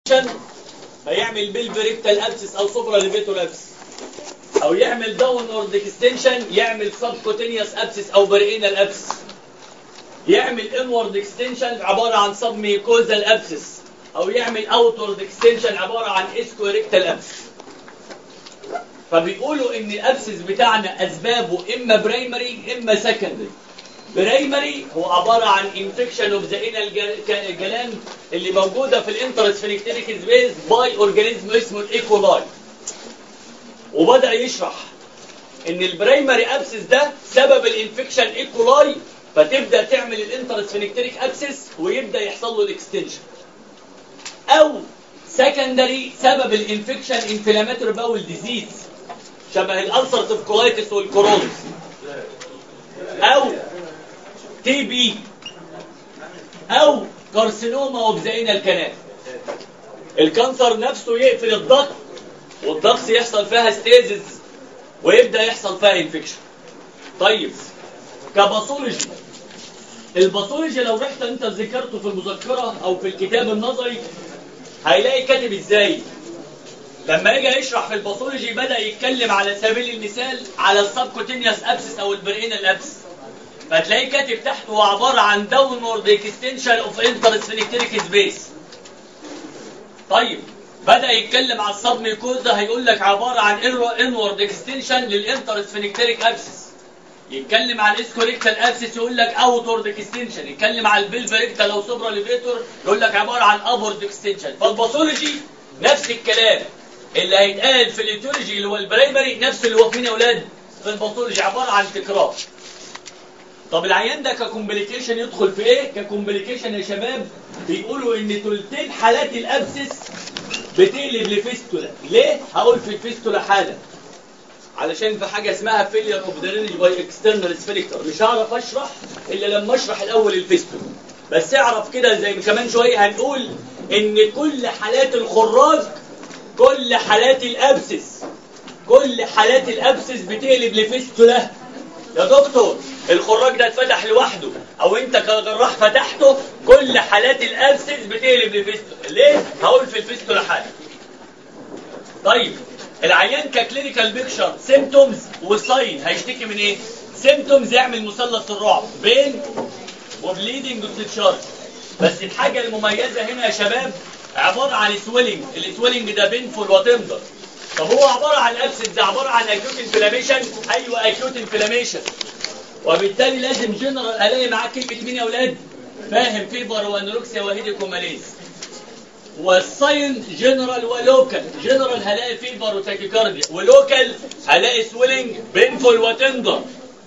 هيعمل بالفريكتال ابسس او سوبرا ليفيتور ابسس او يعمل داونورد اكستنشن يعمل سبكوتينيوس ابسس او برينال ابسس يعمل انورد اكستنشن عباره عن سب ميكوزال ابسس او يعمل اوتورد اكستنشن عباره عن اسكوريكتال ابسس فبيقولوا ان الابسس بتاعنا اسبابه اما برايمري اما سكندري برايمري هو عباره عن انفكشن اوف ذا انال جلاند اللي موجوده في الانترسفينكتيريك سبيس باي اورجانيزم اسمه الايكولاي وبدا يشرح ان البرايمري ابسس ده سبب الانفكشن ايكولاي فتبدا تعمل الانترسفينكتيريك ابسس ويبدا يحصل له الاكستنشن او سكندري سبب الانفكشن انفلاماتوري باول ديزيز شبه الالسرتيف كولايتس والكورونز او تي بي او كارسينوما اوف ذا انال كانال الكانسر نفسه يقفل الضغط والضغط يحصل فيها ستيزز ويبدا يحصل فيها انفكشن طيب كباثولوجي الباثولوجي لو رحت انت ذكرته في المذكره او في الكتاب النظري هيلاقي كاتب ازاي لما يجي يشرح في الباثولوجي بدا يتكلم على سبيل المثال على السبكوتينيوس ابسس او البرينال ابسس فتلاقيه كاتب تحته هو عباره عن داونورد اكستنشن اوف انترسفينكتيريك سبيس طيب بدا يتكلم على الصب ميكوزا هيقول لك عباره عن انورد اكستنشن للانترسفينكتيريك ابسس يتكلم على الاسكوريكتال ابسس يقول لك اوتورد اكستنشن يتكلم على البلفريكتال او سوبرا ليفيتور يقول لك عباره عن ابورد اكستنشن فالباثولوجي نفس الكلام اللي هيتقال في الاتولوجي اللي هو البرايمري نفس اللي هو فين يا اولاد في الباثولوجي عباره عن تكرار طب العيان ده ككومبليكيشن يدخل في ايه ككومبليكيشن يا شباب بيقولوا ان ثلثين حالات الابسس بتقلب لفيستولا ليه هقول في الفيستولا حاله علشان في حاجه اسمها فيلير اوف درينج باي اكسترنال سفيريكتور مش هعرف اشرح الا لما اشرح الاول الفيستولا بس اعرف كده زي كمان شويه هنقول ان كل حالات الخراج كل حالات الابسس كل حالات الابسس بتقلب لفيستولا يا دكتور الخراج ده اتفتح لوحده او انت كجراح فتحته كل حالات الابسس بتقلب لفيستولا ليه هقول في الفيستولا حاجه طيب العيان ككلينيكال بيكشر سيمتومز وساين هيشتكي من ايه سيمتومز يعمل مثلث الرعب بين وبليدنج وبتتشارج بس الحاجه المميزه هنا يا شباب عباره عن سويلنج السويلنج ده بينفول وتمضر طب هو عباره عن ابسس ده عباره عن اكيوت انفلاميشن ايوه اكيوت انفلاميشن وبالتالي لازم جنرال الاقي معاه كلمه مين يا اولاد فاهم فيبر وانوركسيا وهيديكوماليز والساين جنرال ولوكال جنرال هلاقي فيبر وتاكيكارديا ولوكال هلاقي سويلنج بينفول وتندر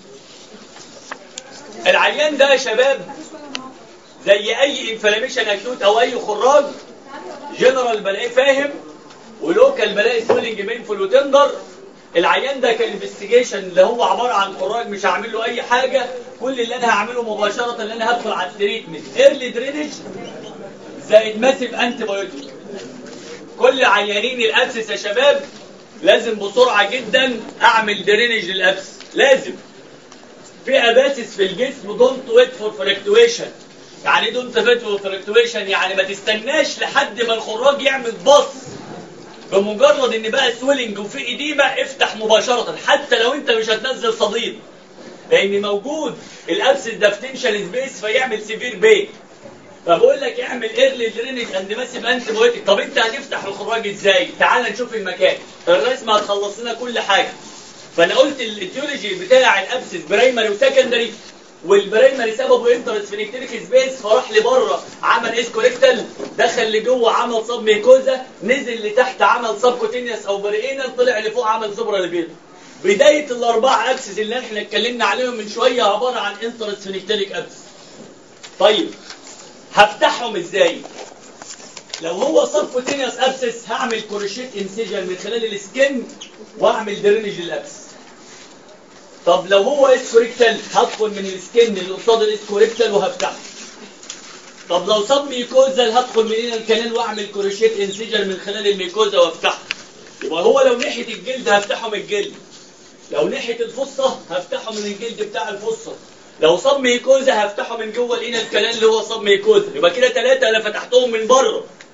العيان ده يا شباب زي اي انفلاميشن اكيوت او اي خراج جنرال بلاقيه فاهم ولوكال بلاقي سويلنج بينفول وتندر العيان ده كانفستيجيشن اللي هو عباره عن خراج مش هعمل له اي حاجه كل اللي انا هعمله مباشره ان انا هدخل على التريتمنت ايرلي درينج زائد ماسيف انتي بايوتيك كل عيانين الابسس يا شباب لازم بسرعه جدا اعمل درينج للابسس لازم في اباسس في الجسم دونت ويت فور فلكتويشن يعني دونت ويت فور فلكتويشن يعني ما تستناش لحد ما الخراج يعمل بص بمجرد ان بقى سويلنج وفي اديمه افتح مباشره حتى لو انت مش هتنزل صديد لان موجود الابسس ده في تنشن سبيس فيعمل سيفير بين فبقول لك اعمل ايرلي درينج اند ماسيف انتي بايوتيك طب انت هتفتح الخراج ازاي تعال نشوف المكان الرسمه هتخلص لنا كل حاجه فانا قلت الايتيولوجي بتاع الابسس برايمري وسكندري والبرايمري سببه انترسفينكتيريك سبيس فراح لبره عمل اسكوريكتال دخل لجوه عمل صب ميكوزا نزل لتحت عمل سب كوتينيوس او برينال طلع لفوق عمل سوبرا ليفيتور بدايه الاربعه ابسس اللي احنا اتكلمنا عليهم من شويه عباره عن انترسفينكتيريك ابسس طيب هفتحهم ازاي لو هو سب كوتينيوس ابسس هعمل كروشيت انسيجن من خلال السكن واعمل درينج للابسس طب لو هو اسكوريكتال هدخل من السكن اللي قصاد الاسكوريكتال وهفتحه طب لو صب ميكوزا هدخل من هنا الكنال واعمل كروشيت انسيجن من خلال الميكوزا وافتحه يبقى هو لو ناحيه الجلد هفتحه من الجلد لو ناحيه الفصه هفتحه من الجلد بتاع الفصه لو صب ميكوزا هفتحه من جوه الانال الكنال اللي هو صب ميكوزا يبقى كده ثلاثه انا فتحتهم من بره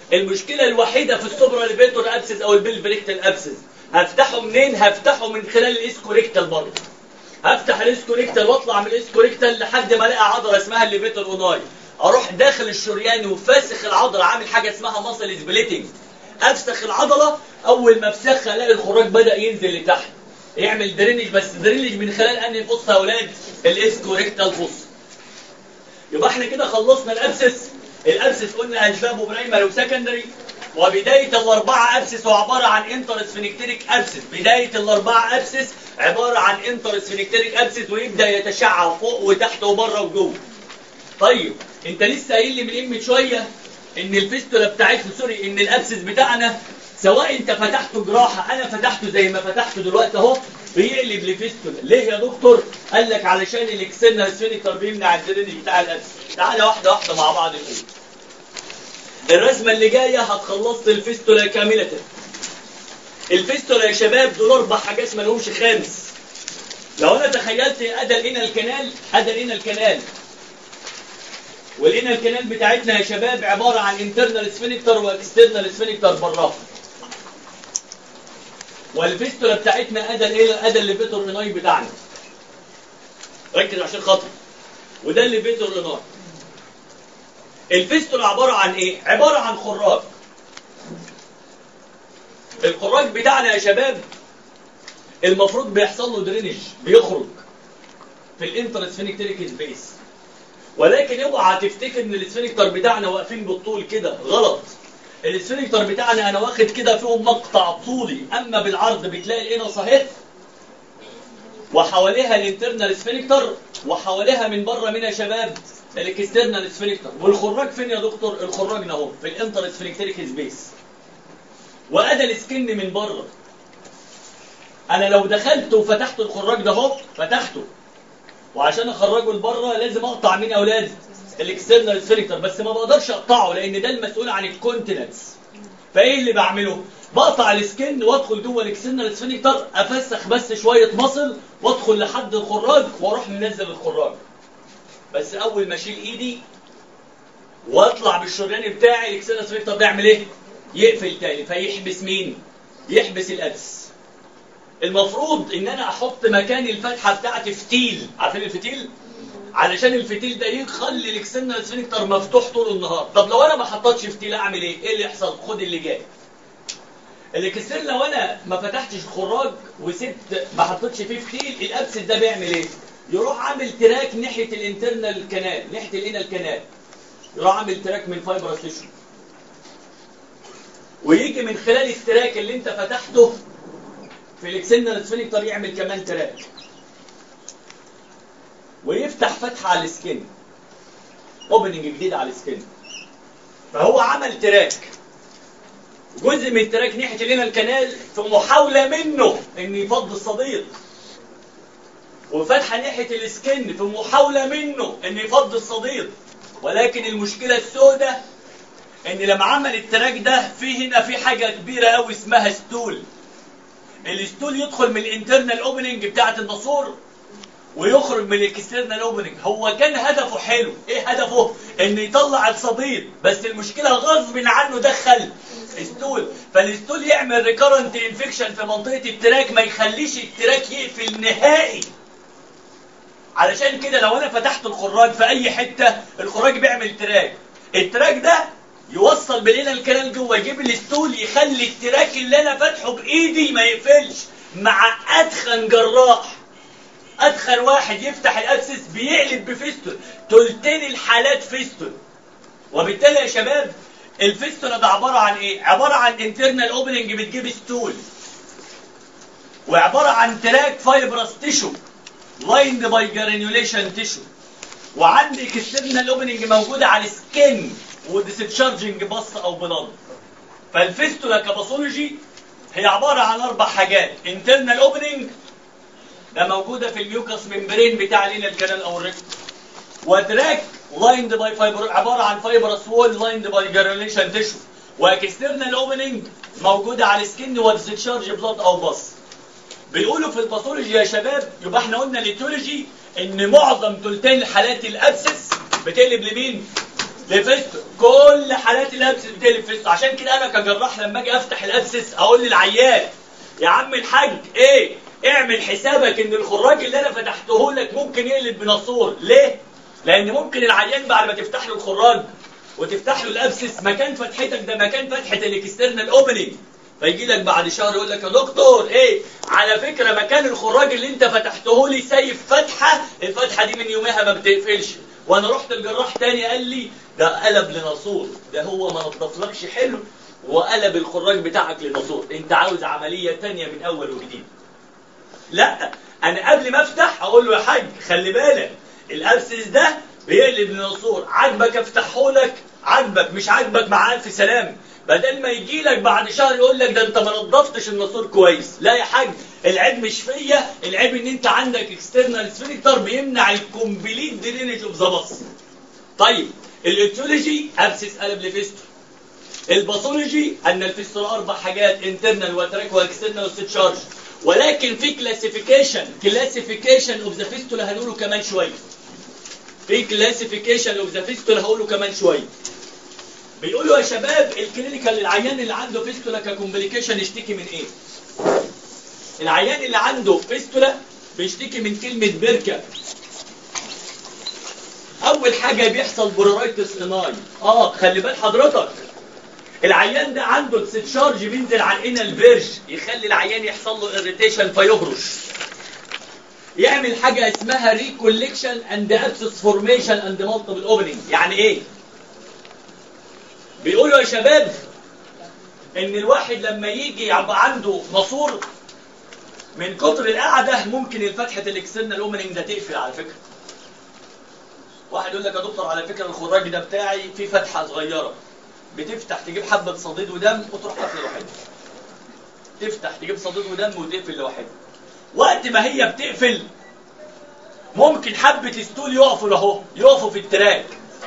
المشكله الوحيده في السوبرا ليفيتور ابسس او البلفريكتال ابسس هفتحه منين هفتحه من خلال الاسكوريكتال برضه هفتح الاسكوريكتال واطلع من الاسكوريكتال لحد ما الاقي عضله اسمها الليفيتور اوناي اروح داخل الشريان وفاسخ العضله عامل حاجه اسمها ماسل سبليتنج افسخ العضله اول ما افسخها الاقي الخراج بدا ينزل لتحت يعمل درينج بس درينج من خلال انهي فص يا اولاد الاسكوريكتال فص يبقى احنا كده خلصنا الابسس الابسس قلنا اسبابه برايمري وسكندري وبدايه الاربعه ابسس هو عباره عن انترس فينكتريك ابسس بدايه الاربعه ابسس عباره عن انترس فينكتريك ابسس ويبدا يتشعب فوق وتحت وبره وجوه طيب انت لسه قايل لي من قيمه شويه ان الفيستولا بتاعتنا سوري ان الابسس بتاعنا سواء انت فتحته جراحه انا فتحته زي ما فتحته دلوقتي اهو بيقلب لفيستولا ليه يا دكتور قال لك علشان الاكسترنال سفينكتر بيمنع الدرينج بتاع الابسس تعالى واحده واحده مع بعض نقول الرسمه اللي جايه هتخلص الفيستولا كامله الفيستولا يا شباب دول اربع حاجات ما لهمش خامس لو انا تخيلت ادى هنا الكنال ادى هنا الكنال والانال الكنال بتاعتنا يا شباب عباره عن انترنال سفينكتر واكسترنال سفينكتر براها والفيستولا بتاعتنا ادى الايه ادى الليفيتور اناي بتاعنا ركز عشان خاطر وده الليفيتور اناي الفيستولا عباره عن ايه عباره عن خراج الخراج بتاعنا يا شباب المفروض بيحصل له درينج بيخرج في الانترسفينكتريك سبيس ولكن اوعى تفتكر ان السفينكتر بتاعنا واقفين بالطول كده غلط السفينكتر بتاعنا انا واخد كده فيهم مقطع طولي اما بالعرض بتلاقي الانس صحيح وحواليها الانترنال سفينكتر وحواليها من بره من يا شباب الاكسترنال سفينكتر والخراج فين يا دكتور الخراج اهو في الانتر سفينكتريك سبيس وادى السكن من بره انا لو دخلت وفتحت الخراج ده اهو فتحته وعشان اخرجه لبره لازم اقطع مين يا اولاد الاكسترنال سفينكتر بس ما بقدرش اقطعه لان ده المسؤول عن الكونتيننس فايه اللي بعمله بقطع السكن وادخل جوه الاكسترنال سفينكتر افسخ بس شويه مصل وادخل لحد الخراج واروح منزل الخراج بس اول ما اشيل ايدي واطلع بالشريان بتاعي الاكسترنال سفينكتر ده يعمل ايه يقفل تاني فيحبس مين يحبس الابس المفروض ان انا احط مكان الفتحه بتاعتي فتيل عارفين الفتيل علشان الفتيل ده يخلي الاكسترنال سفينكتر مفتوح طول النهار طب لو انا ما حطيتش فتيل اعمل ايه ايه اللي يحصل خد اللي جاي الاكسترنال لو انا ما فتحتش الخراج وسبت ما حطيتش فيه فتيل الابسس ده بيعمل ايه يروح عامل تراك ناحيه الانترنال كانال ناحيه الانال كانال يروح عامل تراك من فايبرس تيشو ويجي من خلال التراك اللي انت فتحته في الاكسترنال سفينكتر يعمل كمان تراك ويفتح فتحه على السكن اوبننج جديد على السكن فهو عمل تراك جزء من التراك ناحيه لنا الكنال في محاوله منه ان يفض الصديق وفتحه ناحيه السكن في محاوله منه ان يفض الصديق ولكن المشكله السوداء ان لما عمل التراك ده في هنا في حاجه كبيره قوي اسمها ستول الستول يدخل من الانترنال اوبننج بتاعه الناسور ويخرج من الاكسترنال اوبننج هو كان هدفه حلو ايه هدفه ان يطلع الصديد بس المشكله غصب عنه دخل ستول فالستول يعمل ريكارنت انفكشن في منطقه التراك ما يخليش التراك يقفل نهائي علشان كده لو انا فتحت الخراج في اي حته الخراج بيعمل تراك التراك ده يوصل بالينا الكنال جوه يجيب الستول يخلي التراك اللي انا فاتحه بايدي ما يقفلش مع ادخن جراح ادخل واحد يفتح الابسس بيقلب بفيستول تلتين الحالات فيستول وبالتالي يا شباب الفيستول ده عباره عن ايه عباره عن انترنال اوبننج بتجيب ستول وعباره عن تراك فايبرس تيشو لايند باي جرانيوليشن تيشو وعندي اكسترنال اوبننج موجوده على السكن وديسشارجنج بص او بلاد فالفيستولا كباثولوجي هي عباره عن اربع حاجات انترنال اوبننج ده موجودة في الميوكس ممبرين بتاع لينا الكنال او الريكت ودراك لايند باي فايبر عبارة عن فايبرس وول لايند باي جرانيوليشن تيشو واكسترنال اوبننج موجودة على السكن وديسشارج بلاد او بص بيقولوا في الباثولوجي يا شباب يبقى احنا قلنا الايتيولوجي ان معظم تلتين حالات الابسس بتقلب لمين؟ لفيستو كل حالات الابسس بتقلب فيستو عشان كده انا كجراح لما اجي افتح الابسس اقول للعيان يا عم الحاج ايه اعمل حسابك ان الخراج اللي انا فتحته لك ممكن يقلب بناسور ليه لان ممكن العيان بعد ما تفتح له الخراج وتفتح له الابسس مكان فتحتك ده مكان فتحه الاكسترنال اوبننج فيجي لك بعد شهر يقول لك يا دكتور ايه على فكره مكان الخراج اللي انت فتحته لي سايب فتحه الفتحه دي من يومها ما بتقفلش وانا رحت الجراح تاني قال لي ده قلب لناسور ده هو ما نضفلكش حلو وقلب الخراج بتاعك لناسور انت عاوز عمليه تانية من اول وجديد لا انا قبل ما افتح اقول له يا حاج خلي بالك الابسس ده بيقلب لناسور عاجبك افتحه لك عاجبك مش عاجبك مع الف سلام بدل ما يجي لك بعد شهر يقول لك ده انت ما نظفتش الناسور كويس لا يا حاج العيب مش فيا العيب ان انت عندك اكسترنال سفنكتر بيمنع الكومبليت درينج اوف ذا باص طيب الايتيولوجي ابسس قلب لفيستو الباثولوجي ان الفيستولا اربع حاجات انترنال وتراك واكسترنال وستشارج ولكن في كلاسيفيكيشن كلاسيفيكيشن اوف ذا فيستولا هنقوله كمان شويه في كلاسيفيكيشن اوف ذا فيستولا هقوله كمان شويه بيقولوا يا شباب الكلينيكال للعيان اللي عنده فيستولا ككومبليكيشن يشتكي من ايه العيان اللي عنده فيستولا بيشتكي من كلمه بركه اول حاجه بيحصل برورايتس اناي اه خلي بال حضرتك العيان ده عنده الستشارج بينزل على الانال فيرج يخلي العيان يحصل له اريتيشن فيهرش يعمل حاجه اسمها ريكوليكشن اند ابسس فورميشن اند مالتيبل اوبننج يعني ايه بيقولوا يا شباب ان الواحد لما يجي يبقى عنده ناسور من كتر القعده ممكن الفتحه الاكسترنال اوبننج ده تقفل على فكره واحد يقول لك يا دكتور على فكره الخراج ده بتاعي فيه فتحه صغيره بتفتح تجيب حبه صديد ودم وتروح قافله لوحدها تفتح تجيب صديد ودم وتقفل لوحدها وقت ما هي بتقفل ممكن حبه ستول يقفوا اهو يقفوا في التراك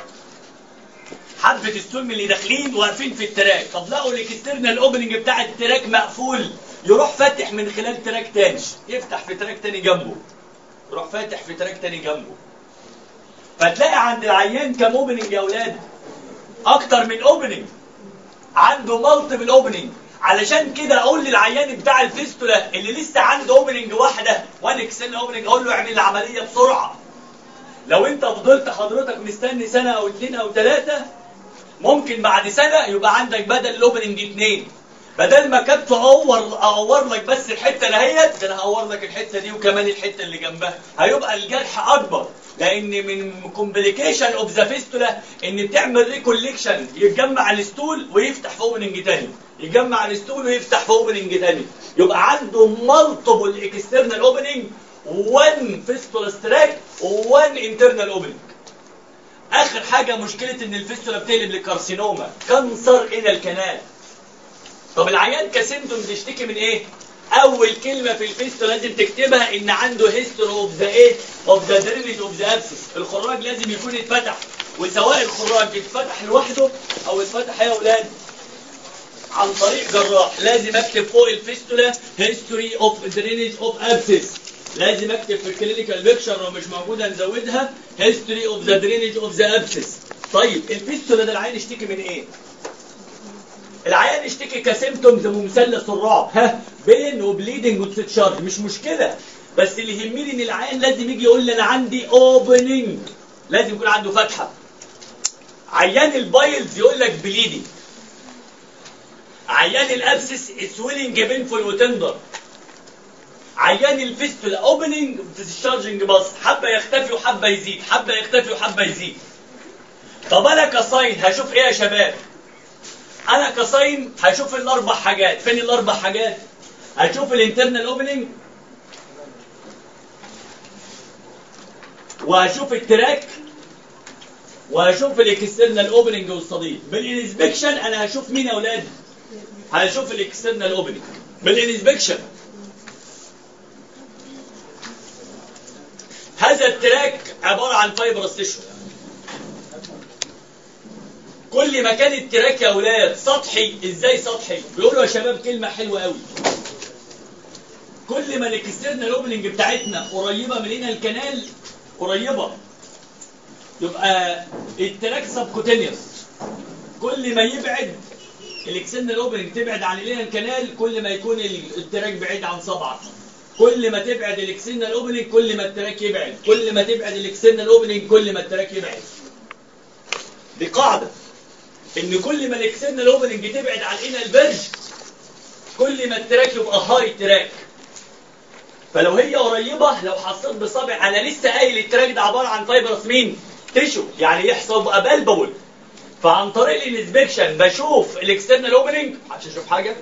حبه ستول من اللي داخلين واقفين في التراك طب لقوا الاكسترنال اوبننج بتاع التراك مقفول يروح فاتح من خلال تراك تاني يفتح في تراك تاني جنبه يروح فاتح في تراك تاني جنبه فتلاقي عند العيان كام اوبننج يا اولاد اكتر من اوبننج عنده مالتيبل اوبننج علشان كده اقول للعيان بتاع الفيستولا اللي لسه عنده اوبننج واحده وان اكسل اوبننج اقول له اعمل العمليه بسرعه لو انت فضلت حضرتك مستني سنه او اتنين او تلاته ممكن بعد سنه يبقى عندك بدل الاوبننج اتنين بدل ما كنت تعور اعور لك بس الحته دهيت ده انا هعور لك الحته دي وكمان الحته اللي جنبها هيبقى الجرح اكبر لان من كومبليكيشن اوف ذا فيستولا ان بتعمل ريكوليكشن يتجمع الستول ويفتح في اوبننج تاني يجمع الستول ويفتح في اوبننج تاني يبقى عنده مالتيبل اكسترنال اوبننج 1 فيستولا ستراك و1 انترنال اوبننج اخر حاجه مشكله ان الفيستولا بتقلب لكارسينوما كانسر الى الكنال طب العيان كسيمتوم بيشتكي من ايه اول كلمه في الفيستو لازم تكتبها ان عنده هيستوري اوف ذا ايه اوف ذا درينج اوف ذا ابسس الخراج لازم يكون اتفتح وسواء الخراج اتفتح لوحده او اتفتح يا اولاد عن طريق جراح لازم اكتب فوق الفيستولا هيستوري اوف درينج اوف ابسس لازم اكتب في الكلينيكال بيكشر لو مش موجوده نزودها هيستوري اوف ذا درينج اوف ذا ابسس طيب الفيستولا ده العيان يشتكي من ايه العيان يشتكي كسيمتومز مثلث الرعب ها بين وبليدنج وتتشارج مش مشكله بس اللي يهمني ان العيان لازم يجي يقول لي انا عندي اوبننج لازم يكون عنده فتحه عيان البايلز يقول لك بليدنج عيان الابسس سويلنج بينفول وتندر عيان الفيستولا اوبننج ديسشارجنج بس حبه يختفي وحبه يزيد حبه يختفي وحبه يزيد طب انا كصين هشوف ايه يا شباب انا كصين هشوف الاربع حاجات فين الاربع حاجات هشوف الانترنال اوبننج وهشوف التراك وهشوف الاكسترنال اوبننج والصديد بالانسبكشن انا هشوف مين يا اولاد هشوف الاكسترنال اوبننج بالانسبكشن هذا التراك عباره عن فايبرس تيشو كل ما كان التراك يا اولاد سطحي ازاي سطحي بيقولوا يا شباب كلمه حلوه قوي كل ما الاكسترنال اوبننج بتاعتنا قريبه من هنا الكنال قريبه يبقى التراك سبكوتينيوس كل ما يبعد الاكسنال اوبننج تبعد عن اللينال كانال كل ما يكون التراك بعيد عن صبعك كل ما تبعد الاكسنال اوبننج كل ما التراك يبعد كل ما تبعد الاكسنال اوبننج كل ما التراك يبعد دي قاعده ان كل ما الاكسنال اوبننج تبعد عن الانال بيرج كل ما التراك يبقى هاي تراك فلو هي قريبه لو حصيت بصابع انا لسه قايل التراك ده عباره عن فايبرس مين تيشو يعني يحصل بقى بلبل فعن طريق الانسبكشن بشوف الاكسترنال اوبننج عشان اشوف حاجه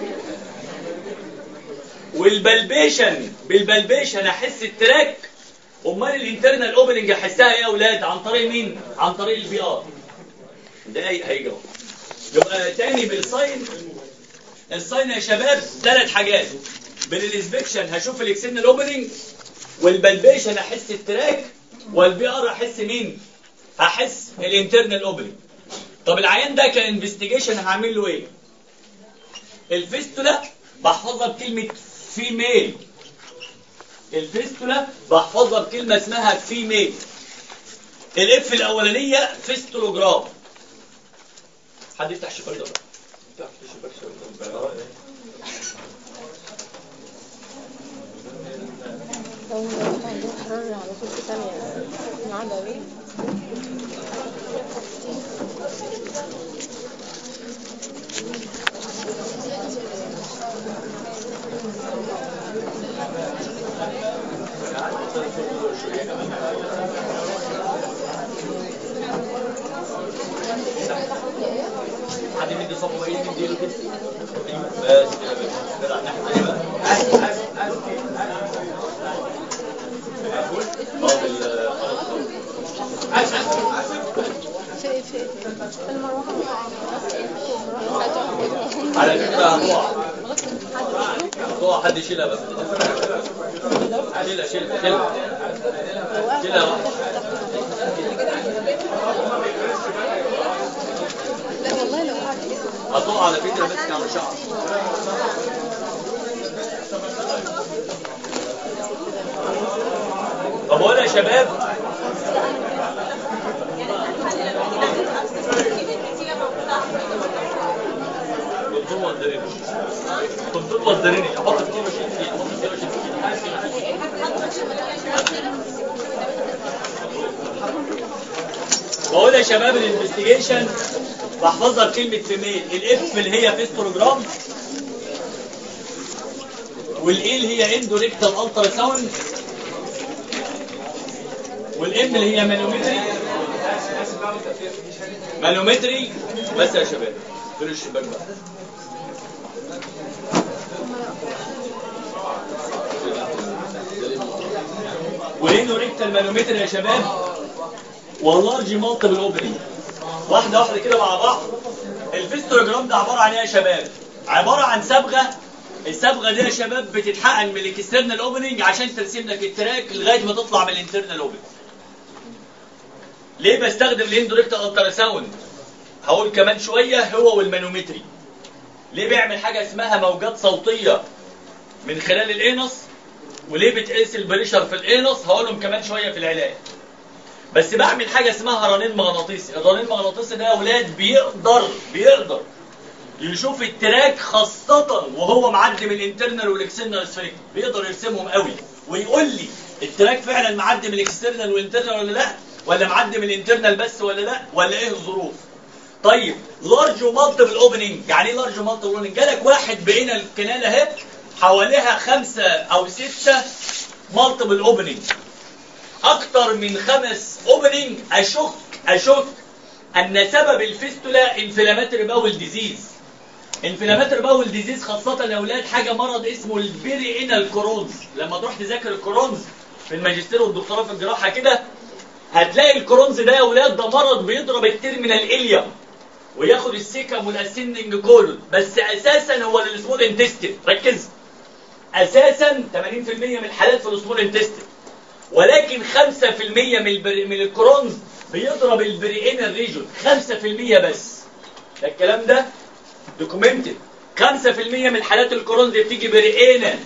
والبلبيشن بالبلبيشن احس التراك امال الانترنال اوبننج احسها ايه يا اولاد عن طريق مين عن طريق البي ار دقايق هيجي اهو يبقى تاني بالساين الساين يا شباب ثلاث حاجات بالانسبكشن هشوف الاكسترنال اوبننج والبلبيشن احس التراك والبي ار احس مين هحس الانترنال اوبننج طب العيان ده كانفستيجيشن هعمل له ايه الفيستولا بحفظها بكلمه فيميل الفيستولا بحفظها بكلمه اسمها فيميل الاف الاولانيه فيستولوجرام حد يفتح الشباك ده بقى. يفتح الشباك شوية. لو لو عندهم حرارة على طول في ثانية نقعد أوي حد يمد صفه ايه يديله كده بس كده بس كده ناحيه ايه بقى فاضل في في في المروحة على فكره هتقع هتقع حد يشيلها بس شيلها شيلها شيلها شيلها واحدة. لا والله لو قعدت كده هتقع على فكره بس على شعر طب اقول يا شباب دكتور وزريني دكتور وزريني احط في كيلو شيء فيه احط في كيلو شيء بقول يا شباب الانفستيجيشن بحفظها بكلمة فيميل الاف اللي هي فيستروجرام والاي اللي هي اندوريكتال الترا ساوند والام اللي هي مانومتري مانومتري بس يا شباب دول الشباك بقى والاندوريكتال مانومتري يا شباب واللارج مالتيبل اوبننج واحده واحده كده مع بعض الفيستوجرام ده عباره عن ايه يا شباب عباره عن صبغه الصبغه دي يا شباب بتتحقن من الاكسترنال اوبننج عشان ترسم لك التراك لغايه ما تطلع من الانترنال اوبننج ليه بستخدم الاندوريكت الترا ساوند هقول كمان شويه هو والمانومتري ليه بيعمل حاجه اسمها موجات صوتيه من خلال الانس وليه بتقيس البريشر في الانس هقولهم كمان شويه في العلاج بس بعمل حاجه اسمها رنين مغناطيسي الرنين المغناطيسي ده يا اولاد بيقدر بيقدر يشوف التراك خاصة وهو معدي من الانترنال والاكسترنال سفيريك بيقدر يرسمهم قوي ويقول لي التراك فعلا معدي من الاكسترنال والانترنال ولا لا ولا معدي من الانترنال بس ولا لا ولا ايه الظروف طيب لارج ومالتيبل اوبننج يعني ايه لارج ومالتيبل اوبننج جالك واحد بقينا الكنال اهي حواليها خمسة او ستة مالتيبل اوبننج اكتر من خمس اوبننج اشك اشك ان سبب الفيستولا انفلاماتوري باول ديزيز انفلاماتوري باول ديزيز خاصة يا اولاد حاجة مرض اسمه البيري انال كورونز لما تروح تذاكر الكورونز في الماجستير والدكتوراه في الجراحة كده هتلاقي الكورونز ده يا اولاد ده مرض بيضرب التيرمينال اليوم وياخد السيكم والاسندنج كولون بس اساسا هو السمول انتستين ركز اساسا 80% من الحالات في السمول انتستين ولكن 5% من البر... من الكرونز بيضرب البريئينال ريجون 5% بس ده الكلام ده دوكيومنتد 5% من حالات الكرونز بتيجي بريئينال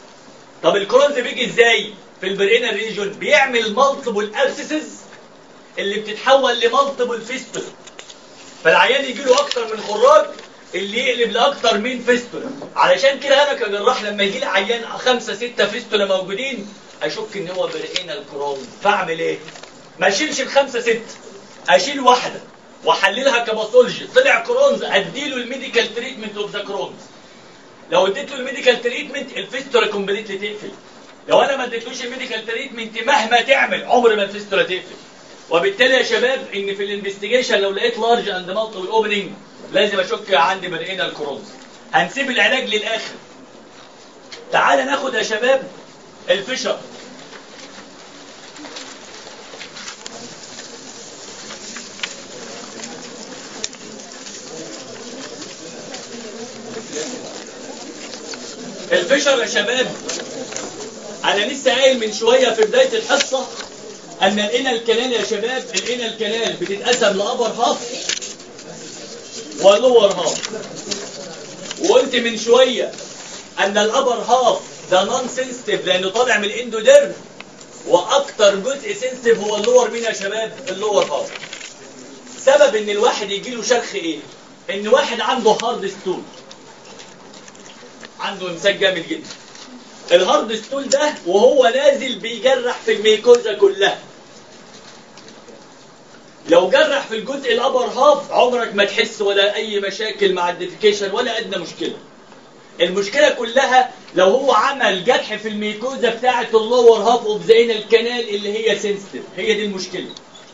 طب الكرونز بيجي ازاي في البريئينال ريجون بيعمل مالتيبل ابسيسز اللي بتتحول لمالتيبل فيستولا فالعيان يجي له اكتر من خراج اللي يقلب لاكتر من فيستولا علشان كده انا كجراح لما يجي لي عيان خمسه سته فيستولا موجودين اشك ان هو برئنا الكرون فاعمل ايه؟ ما اشيلش الخمسه سته اشيل واحده واحللها كباثولوجي طلع كرونز اديله الميديكال تريتمنت اوف ذا كرونز لو اديت له الميديكال تريتمنت الفيستولا كومبليتلي تقفل لو انا ما اديتلوش الميديكال تريتمنت مهما تعمل عمر ما الفيستولا تقفل وبالتالي يا شباب ان في الانفستيجيشن لو لقيت لارج اند مالتيبل اوبننج لازم اشك عندي مرئنا الكرونز هنسيب العلاج للاخر تعال ناخد يا شباب الفشر الفشر يا شباب انا لسه قايل من شويه في بدايه الحصه ان الانال كانال يا شباب الانال كانال بتتقسم لابر هاف ولور هاف وقلت من شويه ان الابر هاف ده نون سنسيتيف لانه طالع من الاندوديرم واكتر جزء سنسيتيف هو اللور مين يا شباب اللور هاف سبب ان الواحد يجي له شرخ ايه ان واحد عنده هارد ستول عنده امساك جامد جدا الهارد ستول ده وهو نازل بيجرح في الميكوزا كلها لو جرح في الجزء الابر هاف عمرك ما تحس ولا اي مشاكل مع الديفيكيشن ولا ادنى مشكله المشكله كلها لو هو عمل جرح في الميكوزا بتاعه اللور هاف اوف ذا الكنال اللي هي سنسيتيف هي دي المشكله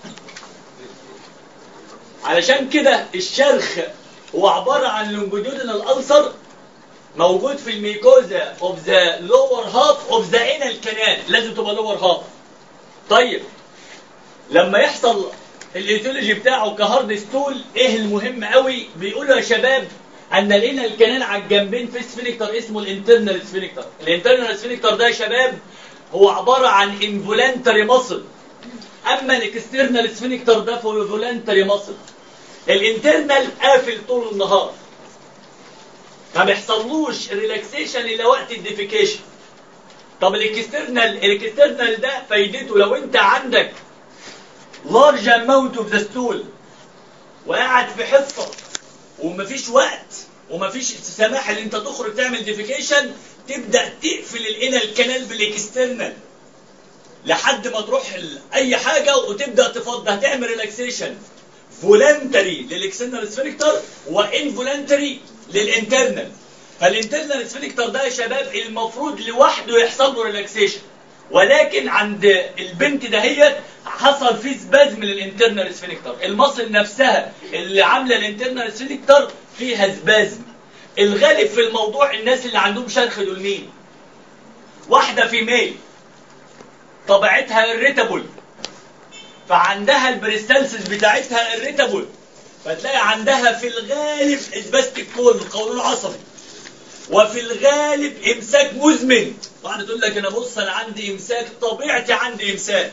علشان كده الشرخ هو عباره عن لونجيتودينال ألسر موجود في الميكوزا اوف ذا لور هاف اوف ذا انال كانال لازم تبقى لور هاف طيب لما يحصل الايتيولوجي بتاعه كهارد ستول ايه المهم قوي بيقولوا يا شباب ان الانال كانال على الجنبين في سفينكتر اسمه الانترنال سفينكتر الانترنال سفينكتر ده يا شباب هو عباره عن انفولانتري مصل اما الاكسترنال سفينكتر ده فولانتري مصل الانترنال قافل طول النهار ما بيحصلوش ريلاكسيشن الا وقت الديفيكيشن طب الاكسترنال الاكسترنال ده فايدته لو انت عندك لارج اماونت اوف ذا ستول وقاعد في حصه ومفيش وقت ومفيش سماح ان انت تخرج تعمل ديفيكيشن تبدا تقفل الانال كانال بالاكسترنال لحد ما تروح ل- اي حاجه وتبدا تفضي هتعمل ريلاكسيشن فولنتري للاكسترنال سفينكتر وانفولنتري للانترنال فالانترنال سفينكتر ده يا شباب المفروض لوحده يحصل له ريلاكسيشن ولكن عند البنت دهيت حصل فيه سبازم للانترنال سفينكتر المصل نفسها اللي عامله الانترنال سفينكتر فيها سبازم الغالب في الموضوع الناس اللي عندهم شرخ دول مين واحده في ميل طبيعتها irritable فعندها البريستالسيس بتاعتها irritable فتلاقي عندها في الغالب اسباستيك كول القولون العصبي وفي الغالب امساك مزمن واحده تقول لك انا بص انا عندي امساك طبيعتي عندي امساك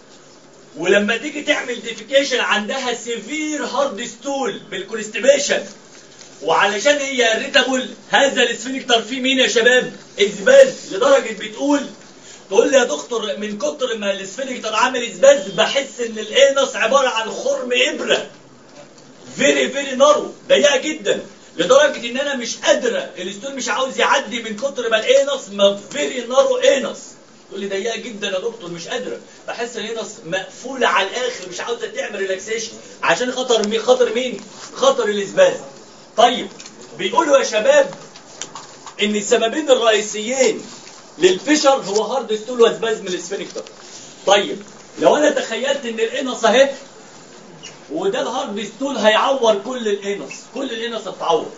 ولما تيجي تعمل ديفيكيشن عندها سيفير هارد ستول بالكونستيبيشن وعلشان هي الريتابل هذا السفنكتر فيه مين يا شباب؟ اسباز لدرجه بتقول تقول لي يا دكتور من كتر ما السفنكتر عامل اسباز بحس ان الانس عباره عن خرم ابره فيري فيري نارو ضيقه جدا لدرجه ان انا مش قادره الستول مش عاوز يعدي من كتر ما الانس ما فيري نارو انس تقول لي ضيقه جدا يا دكتور مش قادره بحس ان الانس مقفوله على الاخر مش عاوزه تعمل ريلاكسيشن عشان خطر مين خطر مين خطر الاسباز طيب بيقولوا يا شباب ان السببين الرئيسيين للفشر هو هارد ستول وسبازم الاسفنكتر طيب لو انا تخيلت ان الانس اهي وده الهارد ستول هيعور كل الانس كل الانس هتتعور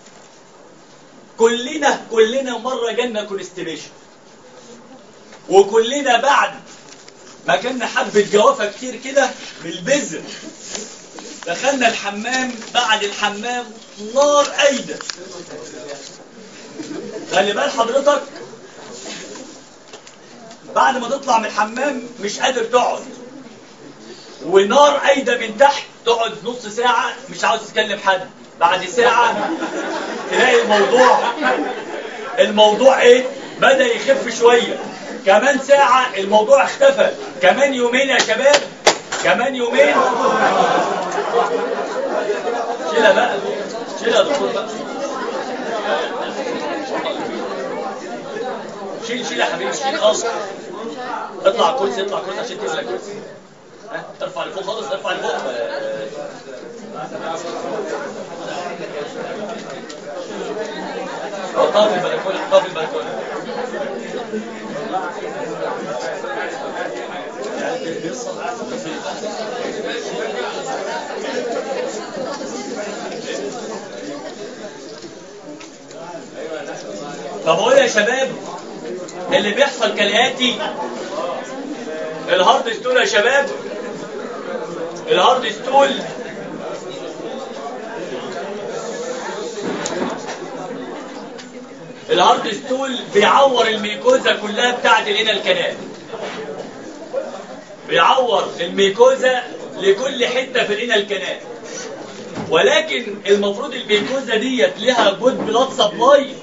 كلنا كلنا مره جالنا كونستيبيشن وكلنا بعد ما كنا حبه جوافه كتير كده بالبذر دخلنا الحمام بعد الحمام نار قايده خلي بال حضرتك بعد ما تطلع من الحمام مش قادر تقعد ونار قايده من تحت تقعد نص ساعه مش عاوز تكلم حد بعد ساعه تلاقي الموضوع الموضوع ايه بدا يخف شويه كمان ساعه الموضوع اختفى كمان يومين يا شباب كمان يومين شيلها بقى شيلها يا دكتور بقى شيل شيل يا حبيبي شيل خالص اطلع كرسي اطلع كرسي عشان تملى كرسي ها ارفع لفوق خالص ارفع لفوق آه. حطها في البلكونه حطها في البلكونه فبقول يا شباب اللي بيحصل كالآتي الهارد ستول يا شباب الهارد ستول الهارد ستول بيعور الميكوزا كلها بتاعت الانال كنال بيعور الميكوزا لكل حته في الانال كنال ولكن المفروض الميكوزا ديت لها جود بلاد سبلاي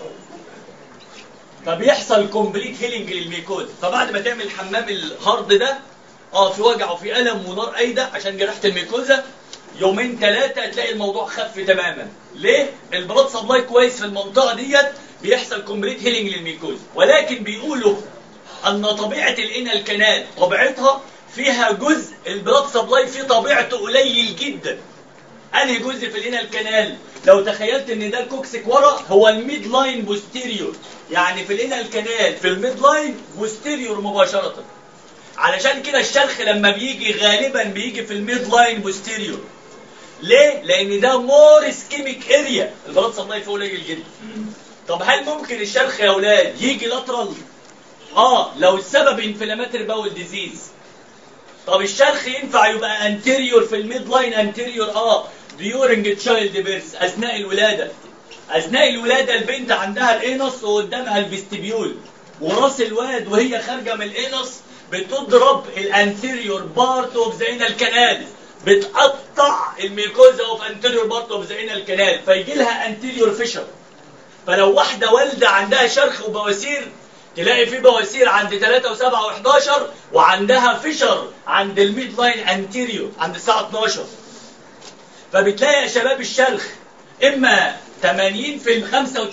فبيحصل كومبليت هيلينج للميكوزا فبعد ما تعمل حمام الهارد ده اه في وجع وفي الم ونار قايده عشان جرحت الميكوزا يومين ثلاثه تلاقي الموضوع خف تماما ليه البلاد سبلاي كويس في المنطقه ديت بيحصل كومبليت هيلينج للميكوزا ولكن بيقولوا ان طبيعه الانال كانال طبيعتها فيها جزء البلاد سبلاي فيه طبيعته قليل جدا انهي جزء في الانال كانال لو تخيلت ان ده الكوكسيك ورا هو الميد لاين بوستيريور يعني في الانال كانال في الميد لاين بوستيريور مباشره علشان كده الشرخ لما بيجي غالبا بيجي في الميد لاين بوستيريور ليه؟ لان ده مور اسكيميك اريا البلاد سبلاي فيه قليل جدا طب هل ممكن الشرخ يا اولاد يجي لاترال اه لو السبب انفلاماتري باول ديزيز طب الشرخ ينفع يبقى انتيريور في الميد لاين انتيريور اه ديورنج تشايلد بيرث اثناء الولاده اثناء الولاده البنت عندها الانس وقدامها الفيستبيول وراس الواد وهي خارجه من الانس بتضرب الانتيريور بارت اوف ذا انال كانال بتقطع الميكوزا اوف انتيريور بارت اوف ذا انال كانال فيجي لها انتيريور فيشر فلو واحده والده عندها شرخ وبواسير تلاقي في بواسير عند 3 و7 و11 وعندها فيشر عند الميد لاين انتيريور عند الساعه 12 فبتلاقي يا شباب الشرخ اما 80 في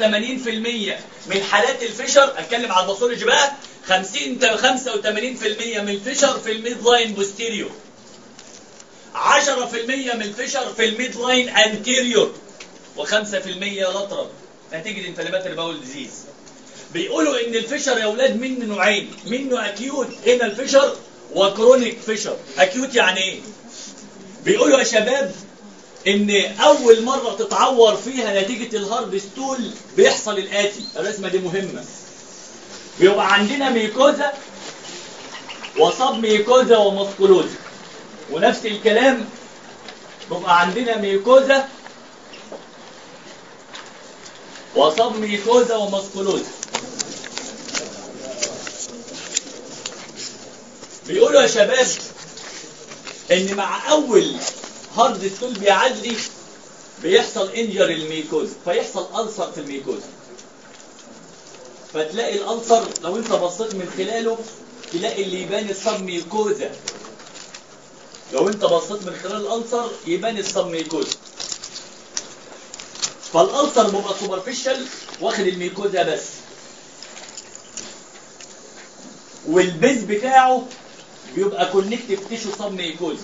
85% من حالات الفيشر اتكلم على الباثولوجي بقى 50 85% من الفيشر في الميد لاين بوستيريور 10% من الفيشر في الميد لاين انتيريور و5% لاترال نتيجه انفلاماتري باول ديزيز بيقولوا ان الفشر يا اولاد منه نوعين منه اكيوت هنا الفشر وكرونيك فشر اكيوت يعني ايه بيقولوا يا شباب ان اول مره تتعور فيها نتيجه الهارد ستول بيحصل الاتي الرسمه دي مهمه بيبقى عندنا ميكوزا وصاب ميكوزا ومسكولوزا ونفس الكلام بيبقى عندنا ميكوزا وصاب ميكوزا ومسكولوزا بيقولوا يا شباب ان مع اول هارد ستول بيعدي بيحصل انجر الميكوزا فيحصل ألسر في الميكوزا فتلاقي الألسر لو انت بصيت من خلاله تلاقي اللي يبان الصب ميكوزا لو انت بصيت من خلال الألسر يبان الصب ميكوزا فالألسر بيبقى سوبرفيشال واخد الميكوزا بس والبيز بتاعه بيبقى كونكتيف تيشو صب ميكوزا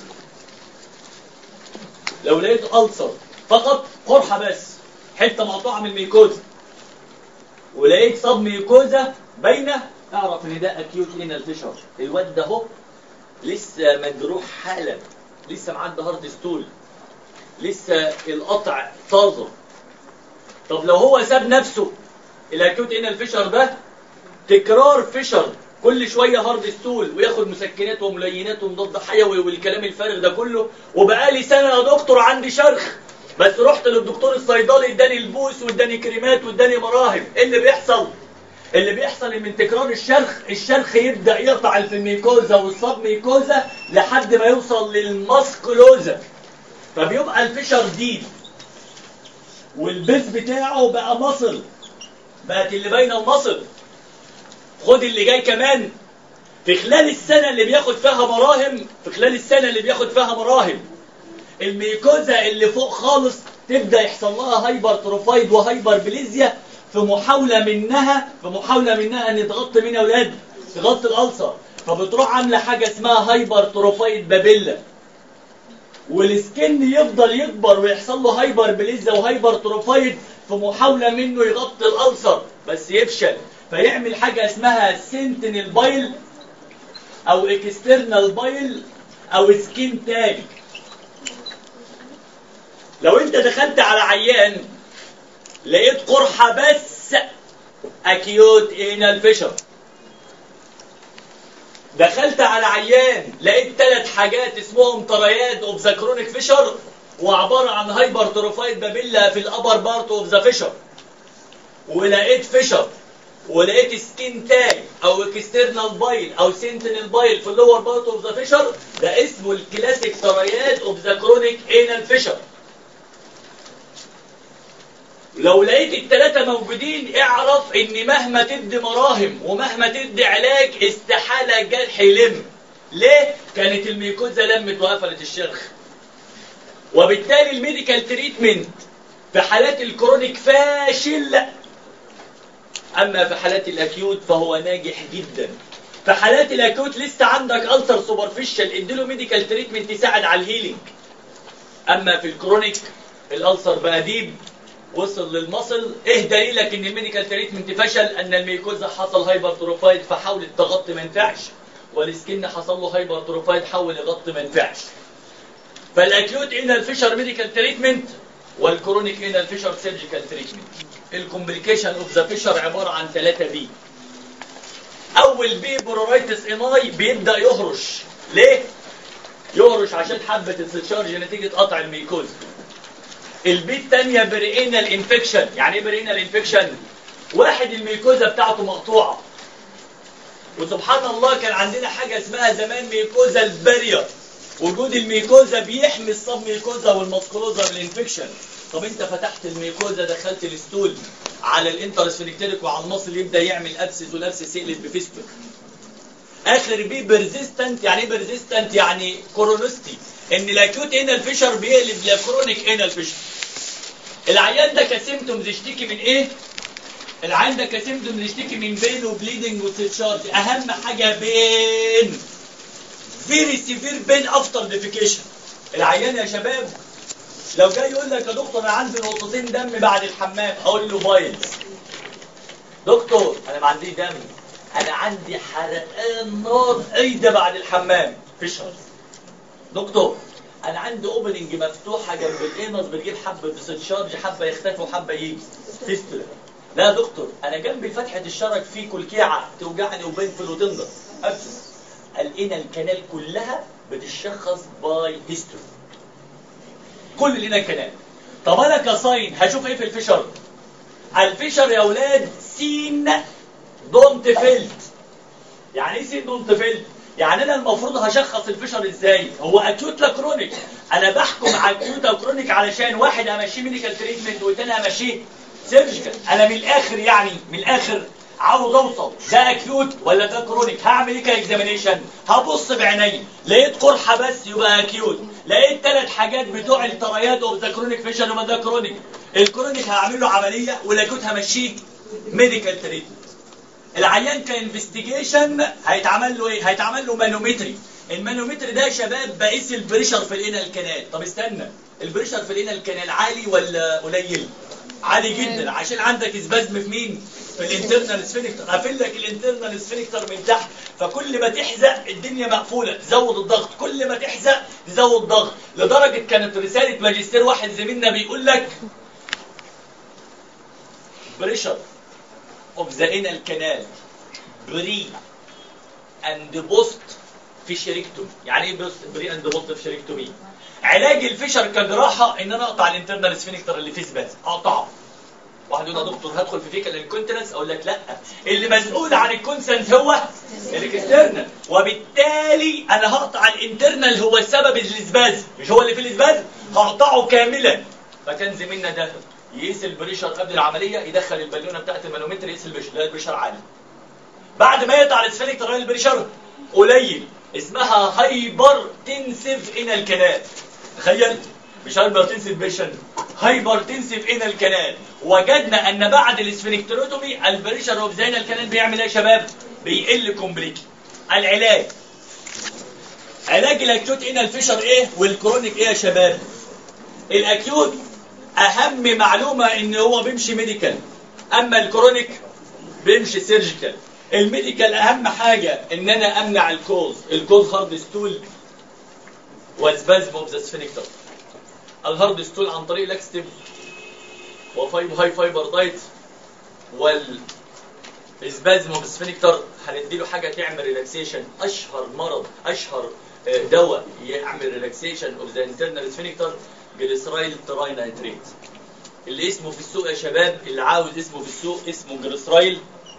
لو لقيت ألسر فقط قرحة بس حتة مقطوعة من الميكوزا ولقيت صب ميكوزا باينة اعرف ان ده اكيوت انال فيشر الواد ده اهو لسه مجروح حالا لسه معدي هارد ستول لسه القطع طازه طب لو هو ساب نفسه الاكيوت انال فيشر ده تكرار فيشر كل شويه هارد ستول وياخد مسكنات وملينات ومضاد حيوي والكلام الفارغ ده كله وبقالي سنه يا دكتور عندي شرخ بس رحت للدكتور الصيدلي اداني البوس واداني كريمات واداني مراهم ايه اللي بيحصل اللي بيحصل من تكرار الشرخ الشرخ يبدا يقطع في الميكوزا والصب ميكوزا لحد ما يوصل للماسكولوزا فبيبقى الفشر ديد والبيز بتاعه بقى مصل بقت اللي باينه المصل خد اللي جاي كمان في خلال السنة اللي بياخد فيها مراهم في خلال السنة اللي بياخد فيها مراهم الميكوزا اللي فوق خالص تبدأ يحصل لها هايبر تروفايد وهايبر بليزيا في محاولة منها في محاولة منها ان تغطي مين يا اولاد؟ تغطي الألسر فبتروح عاملة حاجة اسمها هايبر تروفايد بابيلا والسكن يفضل يكبر ويحصل له هايبر بليزا وهايبر تروفايد في محاولة منه يغطي الألسر بس يفشل فيعمل حاجة اسمها سنتينل بايل أو اكسترنال بايل أو سكين تاج لو انت دخلت على عيان لقيت قرحة بس اكيوت انال فيشر دخلت على عيان لقيت ثلاث حاجات اسمهم ترياد اوف ذا كرونيك فيشر وعبارة عن هايبر تروفايد بابيلا في الابر بارت اوف ذا فيشر ولقيت فيشر ولقيت سكين تاج او اكسترنال بايل او سنتينل بايل في اللور بارت اوف ذا فيشر ده اسمه الكلاسيك ترياد اوف ذا كرونيك انال فيشر لو لقيت الثلاثة موجودين اعرف ان مهما تدي مراهم ومهما تدي علاج استحالة الجرح يلم ليه؟ كانت الميكوزا لمت وقفلت الشرخ وبالتالي الميديكال تريتمنت في حالات الكرونيك فاشل اما في حالات الاكيوت فهو ناجح جدا في حالات الاكيوت لسه عندك التر سوبرفيشال اديله ميديكال تريتمنت يساعد على الهيلينج اما في الكرونيك الالسر بقى ديب وصل للمصل ايه دليلك ان الميديكال تريتمنت فشل ان الميكوزا حصل هايبر تروفايد فحاولت تغطي ما ينفعش والسكن حصل له هايبر تروفايد حاول يغطي ما ينفعش فالاكيوت انال فيشر ميديكال تريتمنت والكرونيك انال فيشر سيرجيكال تريتمنت الكومبليكيشن اوف ذا فيشر عباره عن 3 بي اول بي برورايتس اناي بيبدا يهرش ليه يهرش عشان حبه تتشارج نتيجه قطع الميكوزا البي الثانيه برينال انفكشن يعني ايه برينال انفكشن واحد الميكوزا بتاعته مقطوعه وسبحان الله كان عندنا حاجه اسمها زمان ميكوزا البارير وجود الميكوزا بيحمي الصب ميكوزا والمسكروزا من الانفكشن طب انت فتحت الميكوزا دخلت الستول على الانترسفينكتيريك وعلى المصل يبدا يعمل ابسس والابسس يقلب بفيستول اخر بي بيرزيستنت يعني ايه بيرزيستنت يعني كورونستي ان الاكيوت انال فيشر بيقلب لكرونيك انال فيشر العيان ده كسيمتومز يشتكي من ايه العيان ده كسيمتومز يشتكي من بين وبليدنج وتشارج اهم حاجه بين فيري سيفير بين افتر ديفيكيشن العيان يا شباب لو جاي يقول لك يا دكتور انا عندي نقطتين دم بعد الحمام اقول له بايلز دكتور انا ما عنديش دم انا عندي حرقان نار ايده بعد الحمام فيشر دكتور انا عندي اوبننج مفتوحه جنب الانس بتجيب حبه بتتشارج حبه يختفي وحبه يجي فيستولا لا يا دكتور انا جنبي فتحه الشرج فيه كلكيعه توجعني وبنفل وتنضف ابسس الانال الكنال كلها بتشخص باي هيستوري كل الانال الكنال طب انا كصاين هشوف ايه في الفيشر الفيشر يا اولاد سين دونت فيلت يعني ايه سين دونت فيلت يعني انا المفروض هشخص الفيشر ازاي هو اكيوت لا كرونيك انا بحكم على اكيوت او كرونيك علشان واحد امشيه ميديكال تريتمنت والتاني امشيه سيرجيكال انا من الاخر يعني من الاخر عاوز اوصل ده اكيوت ولا ده كرونيك هعمل ايه كاكزامينيشن هبص بعيني لقيت قرحه بس يبقى اكيوت لقيت ثلاث حاجات بتوع التريات اوف ذا كرونيك فيشن يبقى ده كرونيك الكرونيك هعمل له عمليه والاكيوت همشيه ميديكال تريتمنت العيان كانفستيجيشن هيتعمل له ايه هيتعمل له مانومتري المانومتر ده يا شباب بقيس البريشر في الانال كانال طب استنى البريشر في الانال كانال عالي ولا قليل عالي جدا عشان عندك اسبازم في مين في الانترنال سفينكتر قافل لك الانترنال سفينكتر من تحت فكل ما تحزق الدنيا مقفوله تزود الضغط كل ما تحزق تزود ضغط لدرجه كانت رساله ماجستير واحد زميلنا بيقول لك بريشر اوف ذا انال كانال بري اند بوست في شريكتومي يعني ايه بوست بري اند بوست في شريكتومي علاج الفشر كجراحه ان انا اقطع الانترنال سفينكتر اللي فيه سباز اقطعه واحد يقول يا دكتور هدخل في فيكال الكونتنس اقول لك لا اللي مسؤول عن الكونسنس هو الاكسترنال وبالتالي انا هقطع الانترنال هو السبب الاسباز مش هو اللي في الاسباز هقطعه كاملا فكان زميلنا ده يقيس البريشر قبل العمليه يدخل البالونه بتاعت المانومتر يقيس البريشر لا البريشر عالي بعد ما يقطع الاسفلكتر البريشر قليل اسمها هايبر تنسف ان الكنال تخيل مش هايبر تنسف بيشن هايبر تنسف ان الكنال وجدنا ان بعد الاسفنكتروتومي البريشر اوف زين الكنال بيعمل ايه يا شباب بيقل كومبليكي العلاج علاج الاكيوت ان الفيشر ايه والكرونيك ايه يا شباب الاكيوت اهم معلومه ان هو بيمشي ميديكال اما الكرونيك بيمشي سيرجيكال الميديكال اهم حاجه ان انا امنع الكوز الكوز هارد ستول وسبازم اوف ذا سفنكتر الهارد ستول عن طريق لاكستيف وفايب هاي فايبر دايت وال سبازم اوف سفنكتر هنديله حاجه تعمل ريلاكسيشن اشهر مرض اشهر آه، دواء يعمل ريلاكسيشن اوف ذا انترنال سفنكتر جليسرايل تراينايتريت اللي اسمه في السوق يا شباب اللي عاوز اسمه في السوق اسمه جليسرايل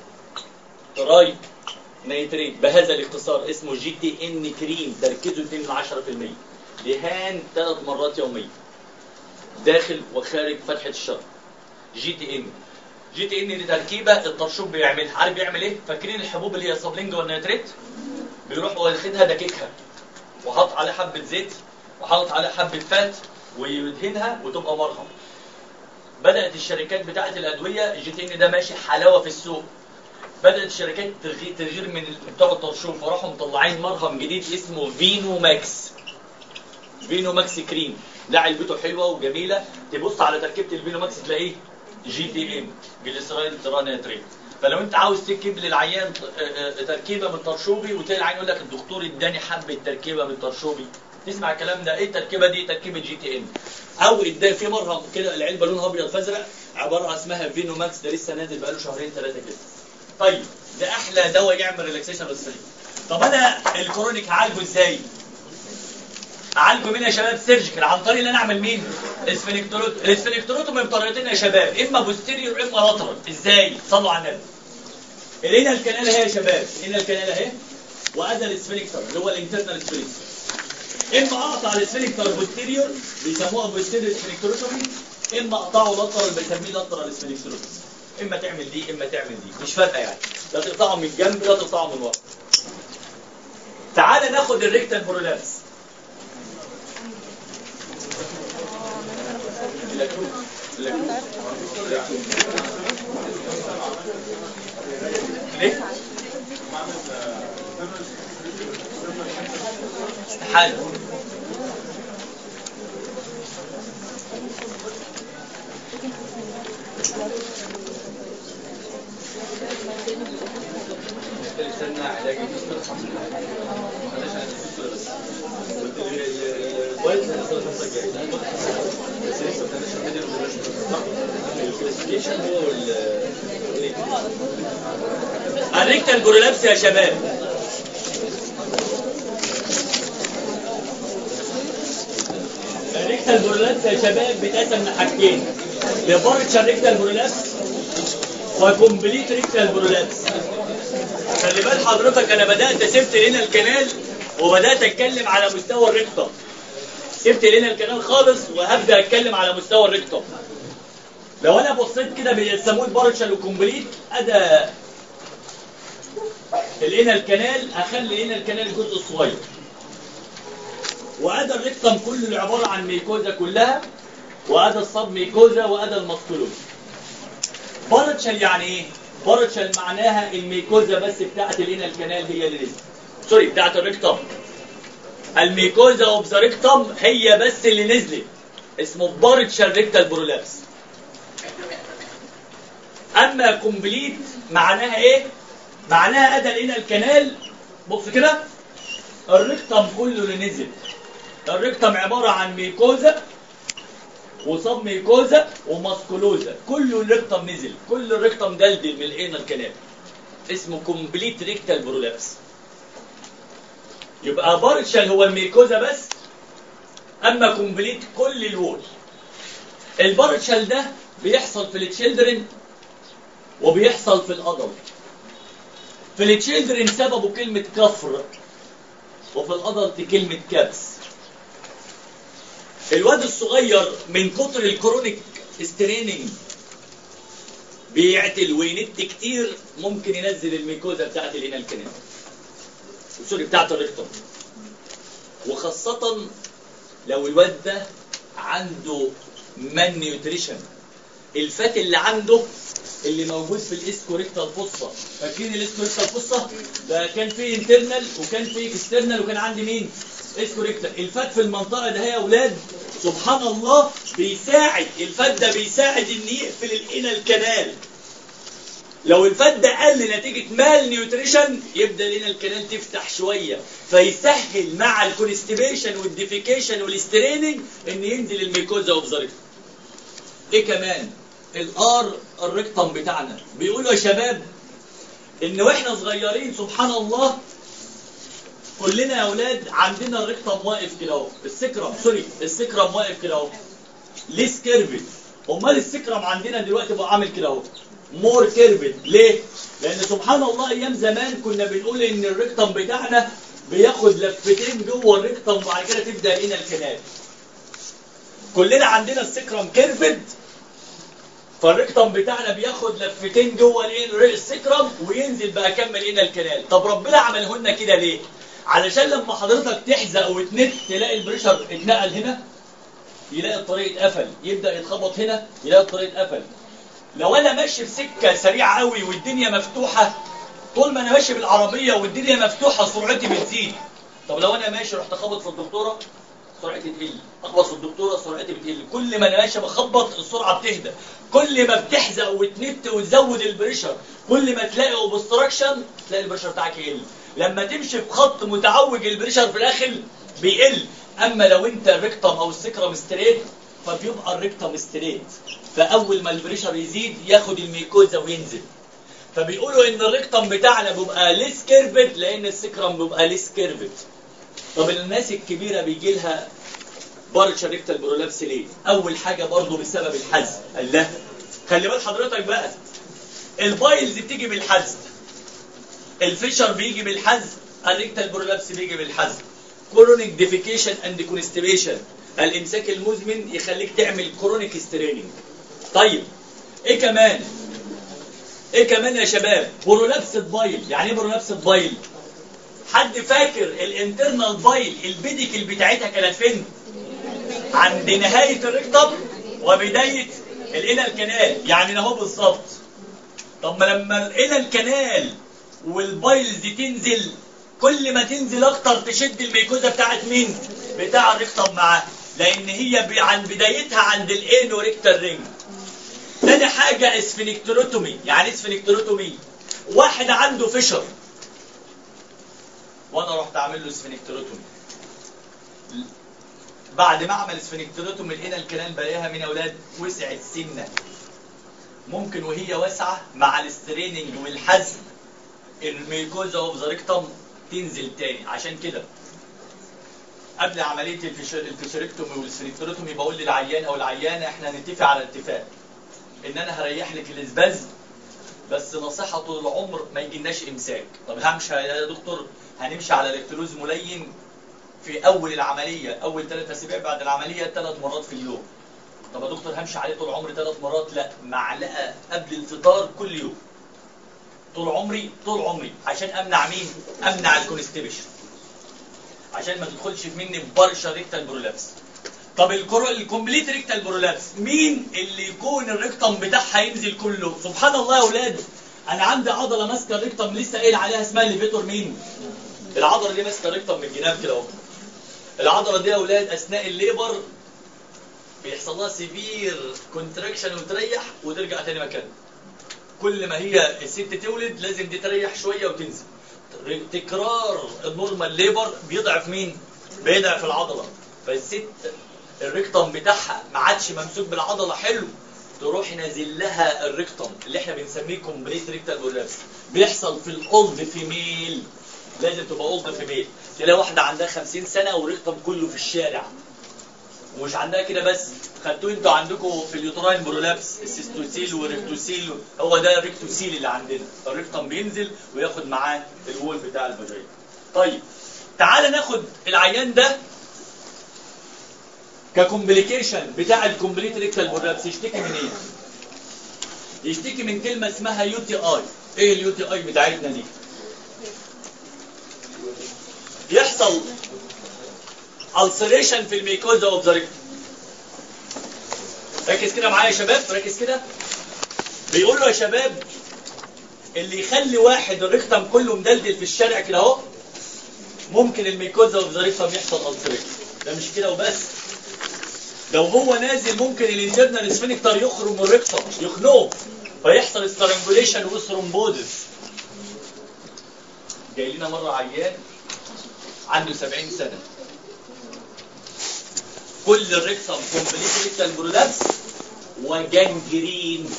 تراي نيتريت بهذا الاختصار اسمه جي تي ان كريم تركيزه 2 من 10% دهان ثلاث مرات يوميا داخل وخارج فتحه الشر جي تي ان جي تي ان دي تركيبه الطرشوب بيعملها عارف بيعمل ايه فاكرين الحبوب اللي هي سابلينج والنيتريت بيروح واخدها دككها وحاط عليها حبه زيت وحاطط عليها حبه فات ويدهنها وتبقى مرهم بدات الشركات بتاعه الادويه الجي تي ان ده ماشي حلاوه في السوق بدات الشركات تغي- تغير من بتوع الطرشوف وراحوا مطلعين مرهم جديد اسمه فينو ماكس فينو ماكس كريم ده علبته حلوه وجميله تبص على تركيبه الفينو ماكس تلاقيه جي تي ام جليسرايل ترانيتريت فلو انت عاوز تكتب للعيان ت- آه، آه، تركيبه من طرشوبي وتلاقي العيان يقول لك الدكتور اداني حبه تركيبه من طرشوبي تسمع الكلام ده ايه التركيبه دي تركيبه جي تي ام او ادى في مرهم كده العلبه لونها ابيض فازرق عباره عن اسمها فينو ماكس ده لسه نازل بقاله شهرين ثلاثه كده طيب ده احلى دواء يعمل ريلاكسيشن للصيف طب انا الكرونيك هعالجه ازاي اعالجه مين يا شباب سيرجيكال عن طريق ان انا اعمل مين الاسفنكتروت الاسفنكتروتومي بطريقتين يا شباب اما بوستيريور اما لاترال ازاي صلوا على النبي الينا الكنال اهي يا شباب الينا الكنال اهي وادى الاسفنكتر اللي هو الانترنال سفنكتر اما اقطع الاسفنكتر بوستيريور بيسموها بوستيريور اسفنكتروتومي اما اقطعه لاترال بيسميه لاترال اسفنكتروتومي اما تعمل دي اما تعمل دي مش فارقه يعني لا تقطعه من الجنب لا تقطعه من ورا تعال ناخد الريكتال برولابس ليه؟ استحالة استنى علاج كويس انا صار الحصه الجايه بس لسه ما كناش عاملين الكلاسيفيكيشن هو وال الريكتال جورلابس يا شباب الريكتال جورلابس يا شباب بيتقسم لحاجتين لبارتشر ريكتال جورلابس وكومبليت ريكتال جورلابس خلي بال حضرتك انا بدات سبت لنا الكنال وبدات اتكلم على مستوى الريكتوم سبت لنا الكنال خالص وهبدا اتكلم على مستوى الريكتوم لو انا بصيت كده بيسموه البارشل وكومبليت ادى الانال الكنال اخلي الانال الكنال الجزء الصغير وادى الريكتوم كله اللي عباره عن ميكوزا كلها وادى الصب ميكوزا وادى الماسكولوز بارتشل يعني ايه؟ بارتشل معناها الميكوزا بس بتاعت الانال الكنال هي اللي نزلت سوري بتاعت الريكتوم الميكوزا اوف ذا ريكتوم هي بس اللي نزلت اسمه بارتشل ريكتال برولابس اما كومبليت معناها ايه معناها ادى الى الكنال بص كده الريكتم كله اللي نزل الريكتم عباره عن ميكوزا وصب ميكوزا وماسكولوزا كله الريكتم نزل كل الريكتم دلدل من الانر الكنال اسمه كومبليت ريكتال برولابس يبقى بارتشال هو الميكوزا بس اما كومبليت كل الوول البارتشال ده بيحصل في التشيلدرن وبيحصل في الادلت في التشيلدرن سببه كلمة كفر وفي الادلت كلمة كبس الواد الصغير من كتر الكرونيك ستريننج بيعتل وينت كتير ممكن ينزل الميكوزا بتاعت الانال كنال سوري بتاعت الريكتوم وخاصة لو الواد ده عنده مان نيوتريشن الفات اللي عنده اللي موجود في الاسكوريكتال فوسا فاكرين الاسكوريكتال فوسا ده كان فيه انترنال وكان فيه اكسترنال وكان عندي مين اسكوريكتال الفات في المنطقه ده يا اولاد سبحان الله بيساعد الفات ده بيساعد ان يقفل الانال كانال لو الفات ده قل نتيجة مال نيوتريشن يبدأ لنا الكنال تفتح شوية فيسهل مع الكونستيبيشن والديفيكيشن والستريننج ان ينزل الميكوزا اوف ذا ريكتم. ايه كمان؟ الار الريكتم بتاعنا بيقولوا يا شباب ان واحنا صغيرين سبحان الله كلنا يا اولاد عندنا الريكتم واقف كده اهو السكرم سوري السكرم واقف كده اهو ليس كيرفد امال السكرم عندنا دلوقتي بقى عامل كده اهو مور كيرفد ليه؟ لان سبحان الله ايام زمان كنا بنقول ان الريكتم بتاعنا بياخد لفتين جوه الريكتم وبعد كده تبدا لنا الكنال كلنا عندنا السكرم كيرفد فالريكتم بتاعنا بياخد لفتين جوه الايه السكرم وينزل بقى كمل هنا الكنال طب ربنا عمله لنا كده ليه علشان لما حضرتك تحزق وتنت تلاقي البريشر اتنقل هنا يلاقي الطريق اتقفل يبدا يتخبط هنا يلاقي الطريق اتقفل لو انا ماشي في سكه سريعه قوي والدنيا مفتوحه طول ما انا ماشي بالعربيه والدنيا مفتوحه سرعتي بتزيد طب لو انا ماشي رحت خبط في الدكتوره سرعتي تقل اخبط في الدكتوره سرعتي بتقل كل ما انا ماشي بخبط السرعه بتهدى كل ما بتحزق وتنت وتزود البريشر كل ما تلاقي اوبستراكشن تلاقي البريشر بتاعك يقل لما تمشي في خط متعوج البريشر في الاخر بيقل اما لو انت الريكتم او السكرم ستريت فبيبقى الريكتم ستريت فاول ما البريشر يزيد ياخد الميكوزا وينزل فبيقولوا ان الريكتم بتاعنا بيبقى ليس كيرفد لان السكرم بيبقى ليس كيرفد طب الناس الكبيره بيجي لها بارشا ريكتال برولابس ليه؟ اول حاجه برضه بسبب الحزم الله خلي بال حضرتك بقى البايلز بتيجي بالحزم الفيشر بيجي بالحزم الريكتال برولابس بيجي بالحزم كرونيك ديفيكيشن اند كونستيبيشن الامساك المزمن يخليك تعمل كرونيك ستريننج طيب ايه كمان ايه كمان يا شباب برولابس بايل يعني ايه برولابس بايل حد فاكر الانترنال بايل البيديكل بتاعتها كانت فين عند نهايه الريكتم وبدايه الانال كانال يعني اهو بالظبط طب ما لما الانال كانال والبايلز دي تنزل كل ما تنزل اكتر تشد الميكوزا بتاعت مين بتاع الريكتم معاه لان هي ب- عن بدايتها عند الانو ريكتال رينج تاني حاجة اسفنكتروتومي يعني ايه اسفنكتروتومي واحد عنده فشر وانا رحت اعمل له اسفنكتروتومي بعد ما اعمل اسفنكتروتومي لقينا الكلام بلاقيها من اولاد وسعت سنه ممكن وهي واسعه مع الستريننج والحزم الميكوزا اوف ذا ريكتم تنزل تاني عشان كده قبل عمليه الفشر الفشركتومي والسفنكتروتومي بقول للعيان او العيانه احنا هنتفق على اتفاق ان انا هريح لك الاسباز بس نصيحه طول العمر ما يجيلناش امساك طب همشي يا دكتور هنمشي على الكتروز ملين في اول العمليه اول ثلاث اسابيع بعد العمليه ثلاث مرات في اليوم طب يا دكتور همشي عليه طول عمري ثلاث مرات لا معلقه قبل الفطار كل يوم طول عمري طول عمري عشان امنع مين امنع الكونستيبيشن عشان ما تدخلش في مني برشا ريكتال برولابس طب الكرو الكومبليت ريكتال برولابس مين اللي يكون الريكتم بتاعها ينزل كله سبحان الله يا اولاد انا عندي عضله ماسكه الريكتم لسه قايل عليها اسمها الليفيتور مين العضله دي ماسكه الريكتم من الجناب كده اهو العضله دي يا اولاد اثناء الليبر بيحصل لها سيفير كونتراكشن وتريح وترجع تاني مكانها كل ما هي الست تولد لازم دي تريح شويه وتنزل تكرار النورمال ليبر بيضعف مين؟ بيضعف العضله فالست الريكتم بتاعها ما عادش ممسوك بالعضله حلو تروح نازل لها الريكتم اللي احنا بنسميه كومبليت ريكتال بولابس بيحصل في الاولد فيميل لازم تبقى اولد فيميل تلاقي واحده عندها 50 سنه والريكتم كله في الشارع ومش عندها كده بس خدتوه انتوا عندكم في اليوتراين برولابس السيستوسيل والريكتوسيل هو ده الريكتوسيل اللي عندنا الريكتم بينزل وياخد معاه الوول بتاع الفاجينا طيب تعال ناخد العيان ده ككومبليكيشن بتاع الكومبليت ريكتال برولابس يشتكي من ايه؟ يشتكي من كلمه اسمها يو تي اي ايه اليو تي اي بتاعتنا دي؟ يحصل ulceration في الميكوزا اوف ذا ريكتم ركز كده معايا يا شباب ركز كده بيقولوا يا شباب اللي يخلي واحد الريكتم كله مدلدل في الشارع كده اهو ممكن الميكوزا اوف ذا ريكتم يحصل ulceration ده مش كده وبس لو هو نازل ممكن الانترنال سفينكتر يخرج من الريكتم يخنقه فيحصل سترانجوليشن وثرومبوزس جاي لنا مره عيان عنده 70 سنه كل الريكتم كومبليت ريكتال برولابس وجنجرين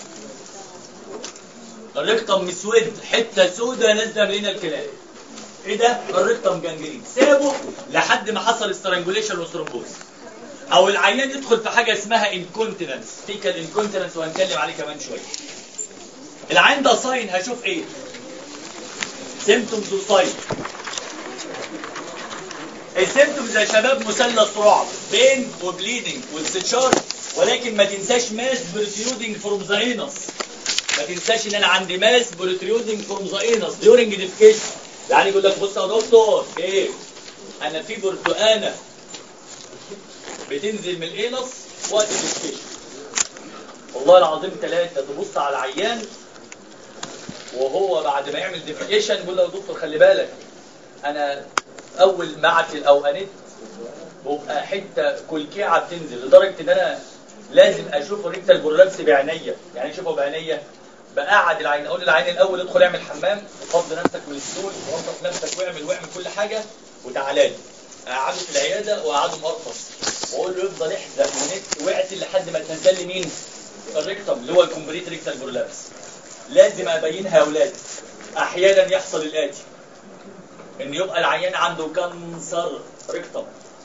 الريكتم مسود حته سودة نازله من هنا الكلام ايه ده الريكتم جنجرين سابه لحد ما حصل سترانجوليشن وثرومبوز او العيان يدخل في حاجه اسمها انكونتيننس فيكال انكونتيننس وهنتكلم عليه كمان شويه العين ده ساين هشوف ايه سيمتومز وساين السيمتومز يا شباب مثلث رعب بين وبليدنج واستنشار ولكن ما تنساش ماس بروتريودنج فروم ذا انس ما تنساش ان انا عندي ماس بروتريودنج فروم ذا انس ديورنج ديفيكيشن يعني يقول لك بص يا دكتور ايه انا في برتقانه بتنزل من الانس وقت الديفيكيشن والله العظيم ثلاثه تبص على العيان وهو بعد ما يعمل ديفيكيشن يقول له يا دكتور خلي بالك انا اول ما اعتل او انت ببقى حته كلكيعه بتنزل لدرجه ان انا لازم اشوف الريكتال برولابس بعينيا يعني اشوفه بعينيا بقعد العين اقول للعين الاول ادخل اعمل حمام وفض نفسك من السول وانضف نفسك واعمل واعمل كل حاجه وتعالى لي اقعده في العياده واقعده مرقص واقول له يفضل يحزق ونت وقعت لحد ما تنزل لي مين؟ الريكتم اللي هو الكومبليت ريكتال برولابس لازم ابينها يا اولاد احيانا يحصل الاتي ان يبقى العيان عنده كانسر ريكتم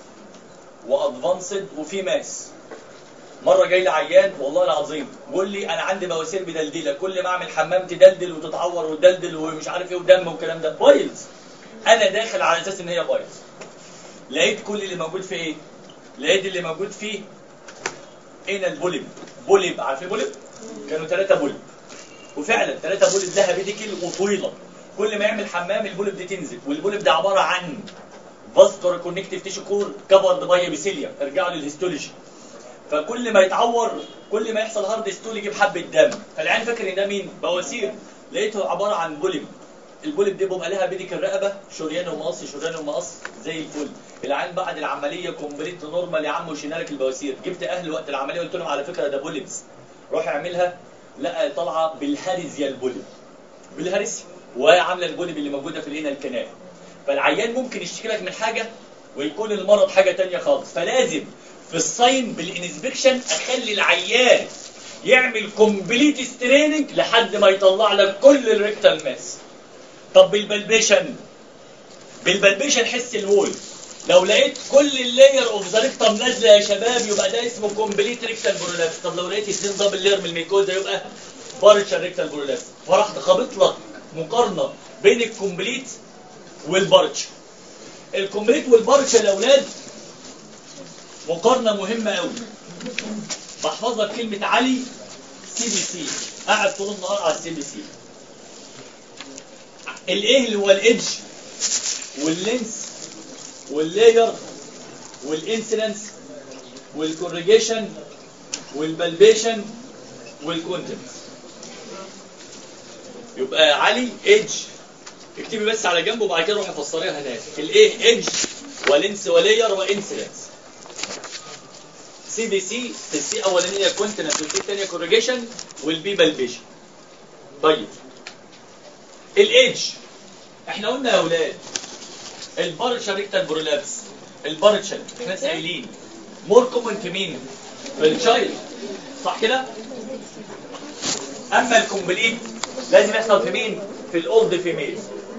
وادفانسد وفي ماس مره جاي لي عيان والله العظيم بيقول لي انا عندي بواسير مدلدله كل ما اعمل حمام تدلدل وتتعور وتدلدل ومش عارف ايه ودم والكلام ده بايظ انا داخل على اساس ان هي بايظ لقيت كل اللي موجود فيه ايه لقيت اللي موجود فيه هنا البوليب بوليب عارفين بوليب كانوا ثلاثه بوليب وفعلا ثلاثه بوليب لها بيديكل وطويله كل ما يعمل حمام البوليب دي تنزل والبوليب ده عباره عن فاسكولار كونكتيف تيشو كور كفرد باي بيسيليا ارجعوا للهيستولوجي فكل ما يتعور كل ما يحصل هارد ستول يجيب حبه دم فالعيان فاكر ان ده مين بواسير لقيته عباره عن بوليب البوليب دي بيبقى لها بيديك الرقبه شريان ومقص شريان ومقص زي الفل العيان بعد العمليه كومبليت نورمال يا عم وشينا لك البواسير جبت اهل وقت العمليه قلت لهم على فكره ده بوليبس روح اعملها لقى طالعه بالهرزيا البوليب بالهرزيا وهي عامله البوليب اللي موجوده في الهنا الكنال فالعيان ممكن يشتكي لك من حاجه ويكون المرض حاجه تانية خالص فلازم في الصين بالانسبكشن اخلي العيان يعمل كومبليت ستريننج لحد ما يطلع لك كل الريكتال ماس طب بالبلبيشن بالبلبيشن حس الوول لو لقيت كل اللاير اوف ذا ريكتم نازله يا شباب يبقى ده اسمه كومبليت ريكتال برولابس طب لو لقيت اثنين دبل لاير من الميكوزا يبقى بارشال ريكتال برولابس فراح خابط لك مقارنه بين الكومبليت والبارتش الكومبليت والبارتش يا اولاد مقارنه مهمه قوي بحفظ لك كلمه علي سي بي سي قاعد طول النهار على السي بي سي الايه اللي هو الايدج واللينس واللاير والانسلنس والكوريجيشن والبلبيشن والكونتنت يبقى علي ايدج اكتبي بس على جنبه وبعد كده روحي فسريها هناك الايه ايدج ولينس ولاير وانسلنس سي بي سي السي اولانيه كونتنت والسي الثانيه كوريجيشن والبي بلبيشن طيب الايدج احنا قلنا يا اولاد البارشا ريكتال برولابس البارشا احنا لسه قايلين مور كومن في مين؟ في الشايلد صح كده؟ اما الكومبليت لازم يحصل في مين؟ في الاولد فيميل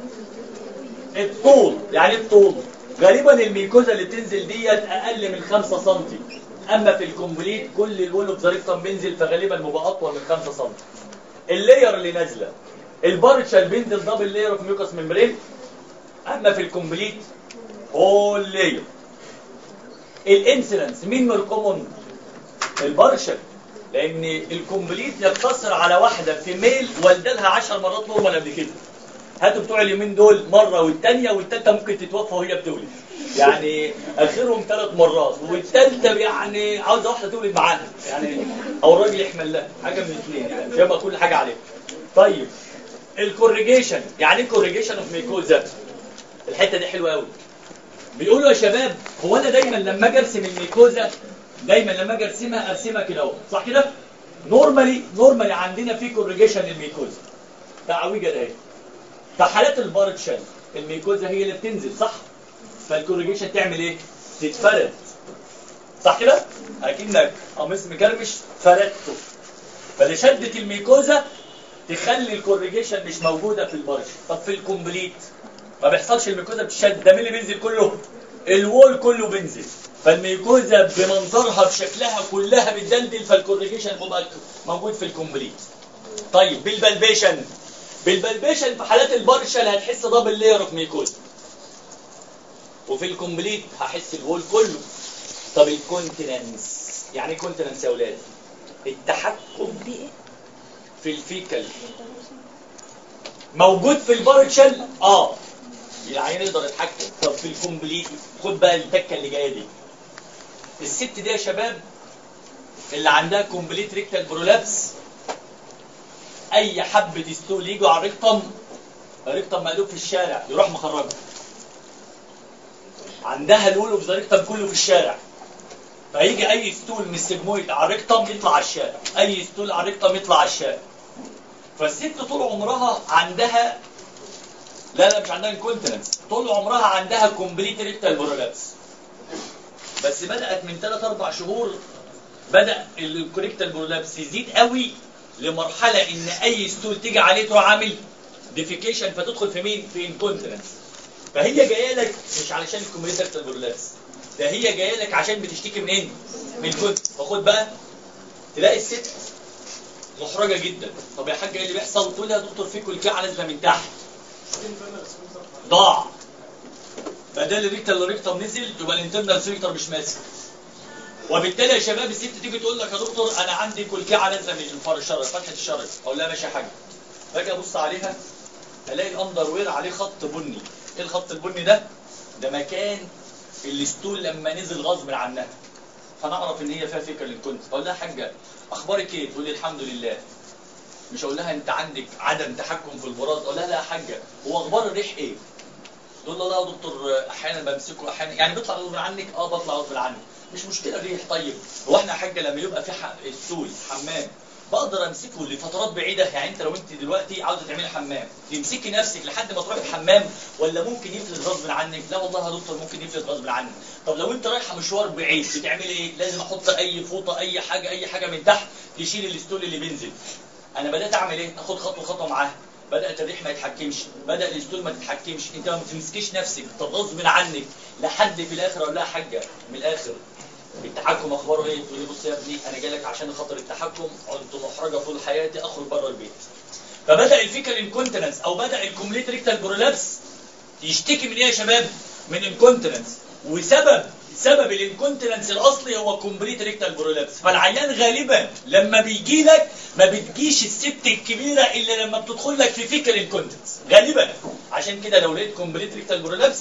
الطول يعني الطول غالبا الميكوزا اللي بتنزل ديت اقل من 5 سم اما في الكومبليت كل الول اوف ذا ريكتم بينزل فغالبا بيبقى اطول من 5 سم اللاير اللي نازله البارتشال بينزل دبل لاير اوف ميوكس ممبرين اما في الكومبليت هول لاير الانسلنس مين من الكومون البارشل لان الكومبليت يقتصر على واحده في ميل والدها 10 مرات نورمال قبل كده هاتوا بتوع اليومين دول مره والثانيه والثالثه ممكن تتوفى وهي بتولد يعني اخرهم ثلاث مرات والثالثه يعني عاوزه واحده تولد معاها يعني او الراجل يحمل لها حاجه من الاثنين يعني مش هيبقى كل حاجه عليها طيب الكوريجيشن يعني ايه كوريجيشن اوف ميكوزا الحته دي حلوه قوي بيقولوا يا شباب هو انا دايما لما اجي ارسم الميكوزا دايما لما اجي ارسمها ارسمها كده اهو صح كده نورمالي نورمالي عندنا في كوريجيشن للميكوزا تعويجه ده اهي. في حالات البارتشن الميكوزا هي اللي بتنزل صح فالكوريجيشن تعمل ايه تتفرد صح كده اكنك قميص مكرمش فردته فلشدة الميكوزا تخلي الكوريجيشن مش موجوده في البارتشن طب في الكومبليت ما بيحصلش الميكوزا بتشد ده مين اللي بينزل كله الوول كله بينزل فالميكوزا بمنظرها بشكلها كلها بتدلدل فالكوريجيشن بيبقى موجود في الكومبليت طيب بالبلبيشن بالبلبيشن في حالات البارشل هتحس دبل لاير اوف ميكوزا وفي الكومبليت هحس الوول كله طب الكونتيننس يعني ايه كونتيننس يا اولاد التحكم في الفيكال موجود في البارشل اه العيان يقدر يتحكم طب في الكومبليت خد بقى التكه اللي جايه دي الست دي يا شباب اللي عندها كومبليت ريكتال برولابس اي حبه ستول يجوا على الريكتم الريكتم مقلوب في الشارع يروح مخرجها عندها الول اوف ذا ريكتم كله في الشارع فيجي اي ستول من السجمويد على الريكتم يطلع على الشارع اي ستول على الريكتم يطلع على الشارع فالست طول عمرها عندها لا لا مش عندها انكونتنس طول عمرها عندها كومبليت ريكتال برولابس بس بدات من 3 4 شهور بدا الكوريكتال برولابس يزيد قوي لمرحله ان اي ستول تيجي عليه تروح عامل ديفيكيشن فتدخل في مين في انكونتنس فهي جايه لك مش علشان الكومبليت ريكتال برولابس ده هي جايه لك عشان بتشتكي من ايه من الكونت فخد بقى تلاقي الست محرجه جدا طب يا حاجه ايه اللي بيحصل تقول لها يا دكتور في كلكعه نازله من تحت ضاع بدل الريكتال الريكتم نزل يبقى الانترنال سيركتر مش ماسك وبالتالي يا شباب الست تيجي تقول لك يا دكتور انا عندي كلكعه نازله من الفار الشرج فتحه الشرج اقول لها ماشي يا حاجه باجي ابص عليها الاقي الاندر وير عليه خط بني ايه الخط البني ده ده مكان الستول لما نزل غصب عنها فنعرف ان هي فيها فكره للكنت اقول لها حاجه اخبارك ايه تقول لي الحمد لله مش اقول لها انت عندك عدم تحكم في البراز اقول لها لا يا حاجه هو اخبار الريح ايه تقول له لا يا دكتور احيانا بمسكه احيانا يعني بيطلع غصب عنك اه بطلع غصب عني مش مشكله الريح طيب هو احنا يا حاجه لما يبقى في ح- السول حمام بقدر امسكه لفترات بعيده يعني انت لو انت دلوقتي عاوزه تعملي حمام تمسكي نفسك لحد ما تروحي الحمام ولا ممكن يفلت غصب عنك لا والله يا دكتور ممكن يفلت غصب عنك طب لو انت رايحه مشوار بعيد بتعملي ايه لازم احط اي فوطه اي حاجه اي حاجه من تحت تشيل الستول اللي بينزل انا بدات اعمل ايه اخد خطوه خطوه معاها بدات الريح ما يتحكمش بدا الستول ما تتحكمش انت ما بتمسكيش نفسك طب غصب عنك لحد في الاخر اقول لها حاجه من الاخر التحكم اخباره ايه؟ تقول لي بص يا ابني انا جاي لك عشان خاطر التحكم كنت محرجه طول حياتي اخرج بره البيت. فبدا الفيكال انكونتنس او بدا الكومبليت ريكتال برولابس يشتكي من ايه يا شباب؟ من انكونتنس وسبب سبب الانكونتنس الاصلي هو كومبليت ريكتال برولابس فالعيان غالبا لما بيجي لك ما بتجيش الست الكبيره الا لما بتدخل لك في فيكال انكونتنس غالبا عشان كده لو لقيت كومبليت ريكتال برولابس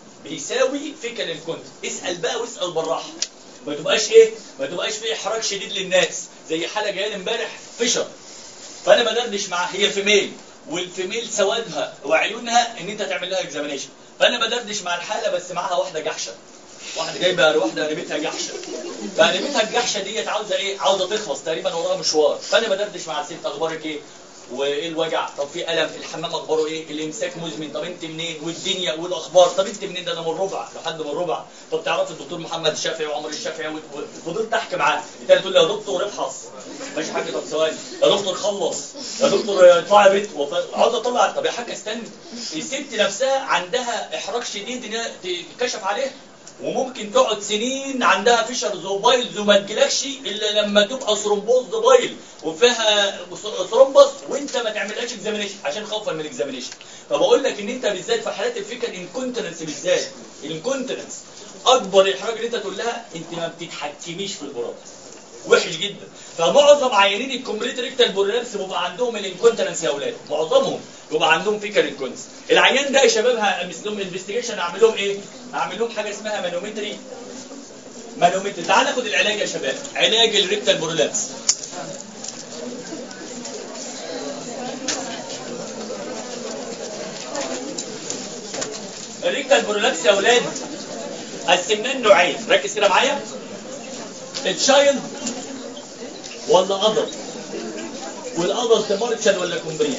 بيساوي فيكال انكونتنس اسال بقى واسال بالراحه ما تبقاش ايه ما تبقاش في احراج شديد للناس زي حاله جايه لي امبارح فشر فانا بدردش معاها هي فيميل والفيميل سوادها وعيونها ان انت تعمل لها اكزامينيشن فانا بدردش مع الحاله بس معاها واحده جحشه واحده جايبه واحده قريبتها جحشه فقريبتها الجحشه ديت عاوزه ايه عاوزه تخلص تقريبا وراها مشوار فانا بدردش مع الست اخبارك ايه وايه الوجع طب في الم في الحمام اخباره ايه الامساك مزمن طب انت منين والدنيا والاخبار طب انت منين ده انا من الربع لحد من الربع طب تعرفي الدكتور محمد الشافعي وعمر الشافعي و- وفضلت احكي معاه التاني تقول لي يا دكتور افحص ماشي حاجه طب ثواني يا دكتور خلص يا دكتور اطلع يا بيت وف- عاوز اطلع طب يا حاجه استني الست نفسها عندها احراج شديد انها تتكشف عليها وممكن تقعد سنين عندها فيشر زوبايلز وما تجيلكش الا لما تبقى ثرومبوز زوبايل وفيها ثرومبس وانت ما تعملهاش اكزامينيشن عشان خوفا من الاكزامينيشن فبقول لك ان انت بالذات في حالات الفكر الانكونتنس بالذات الانكونتنس اكبر احراج اللي انت تقول لها انت ما بتتحكميش في البراز وحش جدا فمعظم عيانين الكومبليت ريكتال بولارس بيبقى عندهم الانكونتنس يا اولاد معظمهم بيبقى عندهم فيكال انكونتنس العيان ده يا شباب همس لهم انفستيجيشن اعمل لهم ايه؟ اعمل لهم حاجه اسمها مانومتري مانومتري تعال ناخد العلاج يا شباب علاج الريكتال بولارس الريكتال بولارس يا اولاد قسمناه لنوعين ركز كده معايا التشايلد ولا ادلت والادلت مارشال ولا كومبريت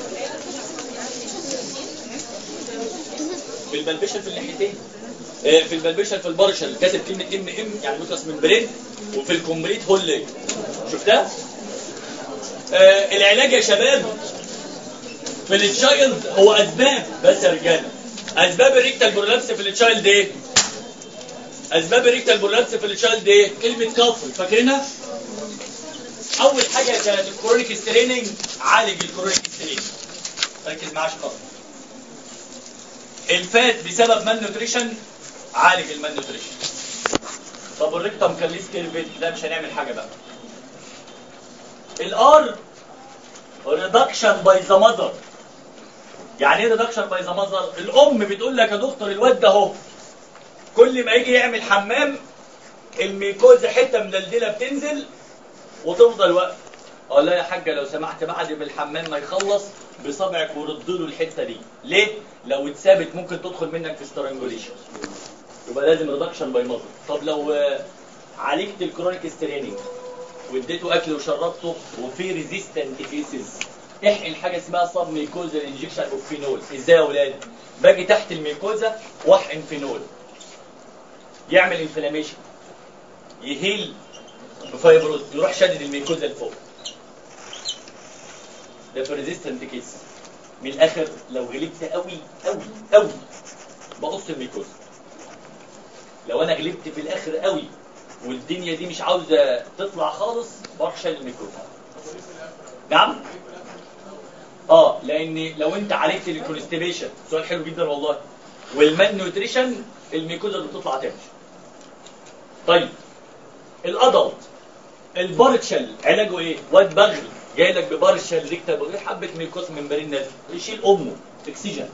في البلبشن في الناحيتين آه، في البلبشن في البارشل كاتب كلمه ام ام يعني مخلص من برين وفي الكومبليت هول ليج شفتها آه العلاج يا شباب في التشايلد هو اسباب بس يا رجاله اسباب الريكتال برولابس في التشايلد ايه اسباب الريكتال برولابس في التشايلد ايه كلمه كفر فاكرينها اول حاجه كانت الكرونيك ستريننج عالج الكرونيك ستريننج ركز معايا خالص الفات بسبب مان نوتريشن عالج المان نوتريشن طب الريكتم كان ليه سكيرفيت لا مش هنعمل حاجه بقى الار ريدكشن باي ذا ماذر يعني ايه ريدكشن باي ذا ماذر الام بتقول لك يا دكتور الواد ده اهو كل ما يجي يعمل حمام الميكوزا حته مدلدله بتنزل وتفضل واقفه اقول لها يا حاجه لو سمحت بعد ما الحمام ما يخلص بصبعك ورد له الحته دي ليه لو اتثابت ممكن تدخل منك في سترانجوليشن يبقى لازم ريدكشن باي ماذر طب لو آه، عالجت الكرونيك ستريننج واديته اكل وشربته وفي ريزيستنت كيسز احقن حاجه اسمها سب ميكوزا انجكشن اوف فينول ازاي يا اولاد باجي تحت الميكوزا واحقن فينول يعمل انفلاميشن يهيل بفايبروز يروح شادد الميكوزا لفوق ده في ريزيستنت كيس من الاخر لو غلبت قوي قوي قوي بقص الميكوزا لو انا غلبت في الاخر قوي والدنيا دي مش عاوزه تطلع خالص بروح شايل الميكوزا نعم اه لان لو انت عالجت الكونستيبيشن سؤال حلو جدا والله والمان نيوتريشن الميكوزا اللي بتطلع تمشي طيب الادلت البارتشل علاجه ايه؟ واد بغل جاي لك ببارتشل ريكتا بغير حبه ميكوس ممبرين نازل يشيل امه اكسجين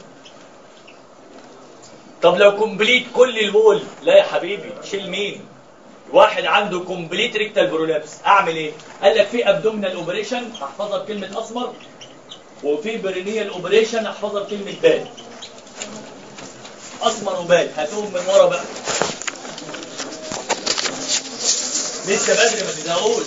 طب لو كومبليت كل الوول لا يا حبيبي شيل مين؟ واحد عنده كومبليت ريكتال برولابس اعمل ايه؟ قال لك في ابدومينال اوبريشن احفظها بكلمه اسمر وفي برينيال اوبريشن احفظها بكلمه بال اسمر وبال هاتوهم من ورا بقى لسه بدري ما تزهقوش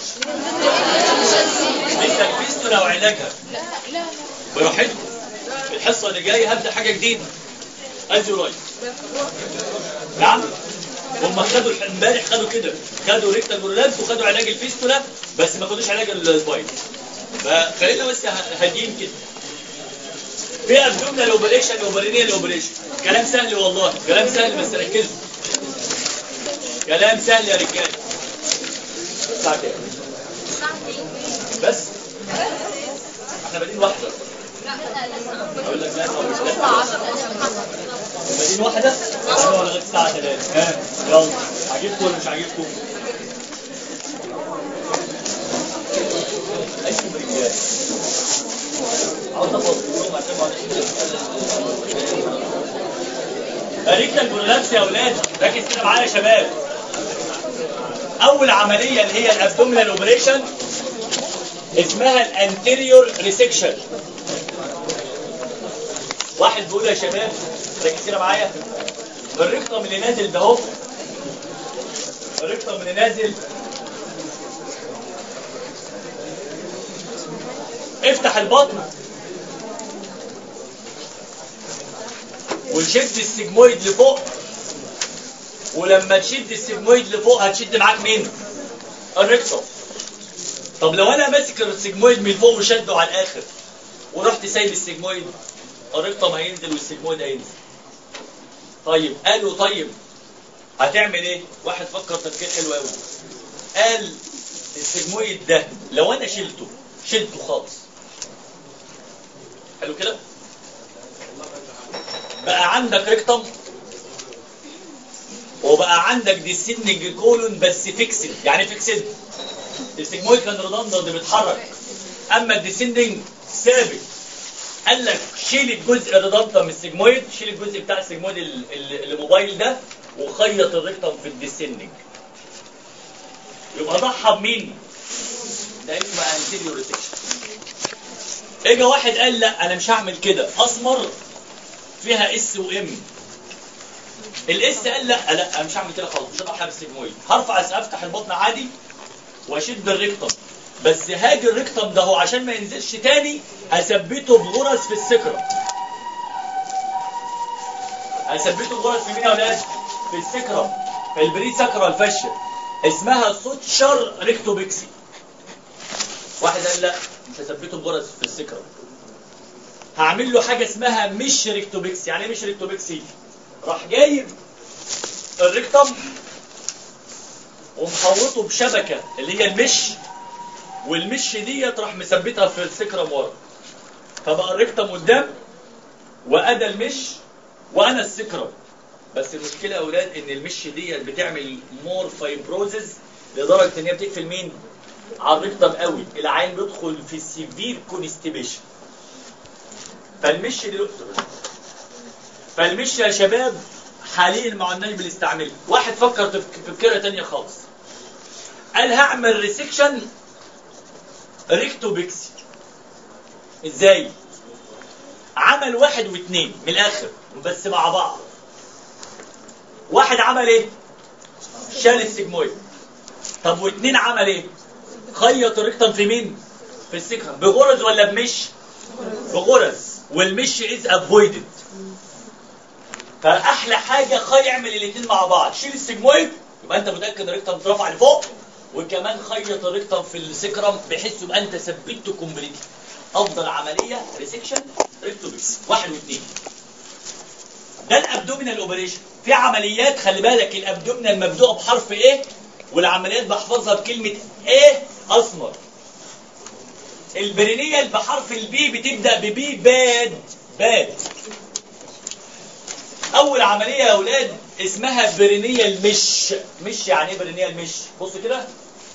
لسه الفيستولا وعلاجها براحتكم الحصه اللي جايه هبدا حاجه جديده از يو لايك نعم هم خدوا امبارح خدوا كده خدوا ريكتال برولابس وخدوا علاج الفيستولا بس ما خدوش علاج السباين فخلينا بس هاديين كده في ابدومينال اوبريشن اوبرينيال اوبريشن كلام سهل والله كلام سهل بس ركزوا كلام سهل يا رجاله الساعه كام بس احنا بادئين واحده اقول لك لا أو مش لا بادئين واحده انا لغايه الساعه 3 ها يلا عاجبكم ولا مش عاجبكم ايكم رجاله عاوز افضل عشان بعد ريكتال برولابس يا اولاد ركز كده معايا يا شباب اول عمليه اللي هي الابدومينال اوبريشن اسمها الانتيريور ريسكشن واحد بيقول يا شباب ركز كده معايا الريكتوم اللي نازل ده اهو الريكتوم اللي نازل افتح البطن وشد السجمويد لفوق ولما تشد السجمويد لفوق هتشد معاك مين؟ الريكتوم طب لو انا ماسك السجمويد من فوق وشده على الاخر ورحت سايب السجمويد الريكتوم هينزل والسجمويد هينزل طيب قالوا طيب هتعمل ايه؟ واحد فكر تفكير حلو قوي قال السجمويد ده لو انا شلته شلته خالص حلو كده؟ بقى عندك ريكتم وبقى عندك ديسيدنج كولون بس فيكسد يعني فيكسد السيجمويد كان ريدندنت بيتحرك اما الديسندنج ثابت قال لك شيل الجزء الريدندنت من السيجمويد شيل الجزء بتاع السيجمويد ال- ال- الموبايل ده وخيط الريكتم في الديسندنج يبقى ضحى بمين؟ ده اسمه انتيريور ريسكشن اجى واحد قال لا انا مش هعمل كده اسمر فيها اس وام الاس قال لا لا انا مش هعمل كده خالص مش هضحي بالسيجمويد هرفع افتح البطن عادي واشد الريكتم بس هاجي الريكتم ده هو عشان ما ينزلش تاني اثبته بغرز في السكرة اثبته بغرز في مين يا ولاد؟ في السكرة في البري سكرة الفشة اسمها سوتشر ريكتوبيكسي واحد قال لا مش هثبته بغرز في السكرة هعمل له حاجة اسمها مش ريكتوبيكسي يعني ايه مش ريكتوبيكسي راح جايب الريكتم ومحوطه بشبكة اللي هي المش والمش ديت راح مثبتها في السكرم ورا فبقى الريكتم قدام وادى المش وانا السكرم بس المشكله يا اولاد ان المش ديت بتعمل مور فايبروزز لدرجه ان هي بتقفل مين؟ على الريكتم قوي العين بيدخل في سيفير كونستيبيشن فالمش دلوقتي فالمش يا شباب حاليا مع الناس بنستعمله واحد فكر تفك- تفكيره تانية خالص قال هعمل ريسكشن ريكتوبيكسي ازاي عمل واحد واثنين من الاخر بس مع بعض واحد عمل ايه شال السيجمويد طب واثنين عمل ايه خيط الريكتم في مين في السكرم بغرز ولا بمش بغرز والمش از افويدد فاحلى حاجه خي اعمل الاثنين مع بعض شيل السيجمويد يبقى انت متاكد الريكتم اترفع لفوق وكمان خيط الريكتم في السكرم بحيث يبقى انت ثبته كومبليتلي افضل عمليه ريسكشن ريكتوبيكس واحد واثنين ده الابدومينال اوبريشن في عمليات خلي بالك الابدومينال مبدوءه بحرف ايه والعمليات بحفظها بكلمه ايه اسمر البرينيال بحرف البي بتبدا ببي باد باد اول عمليه يا اولاد اسمها برينيال مش مش يعني ايه برينيال مش بص كده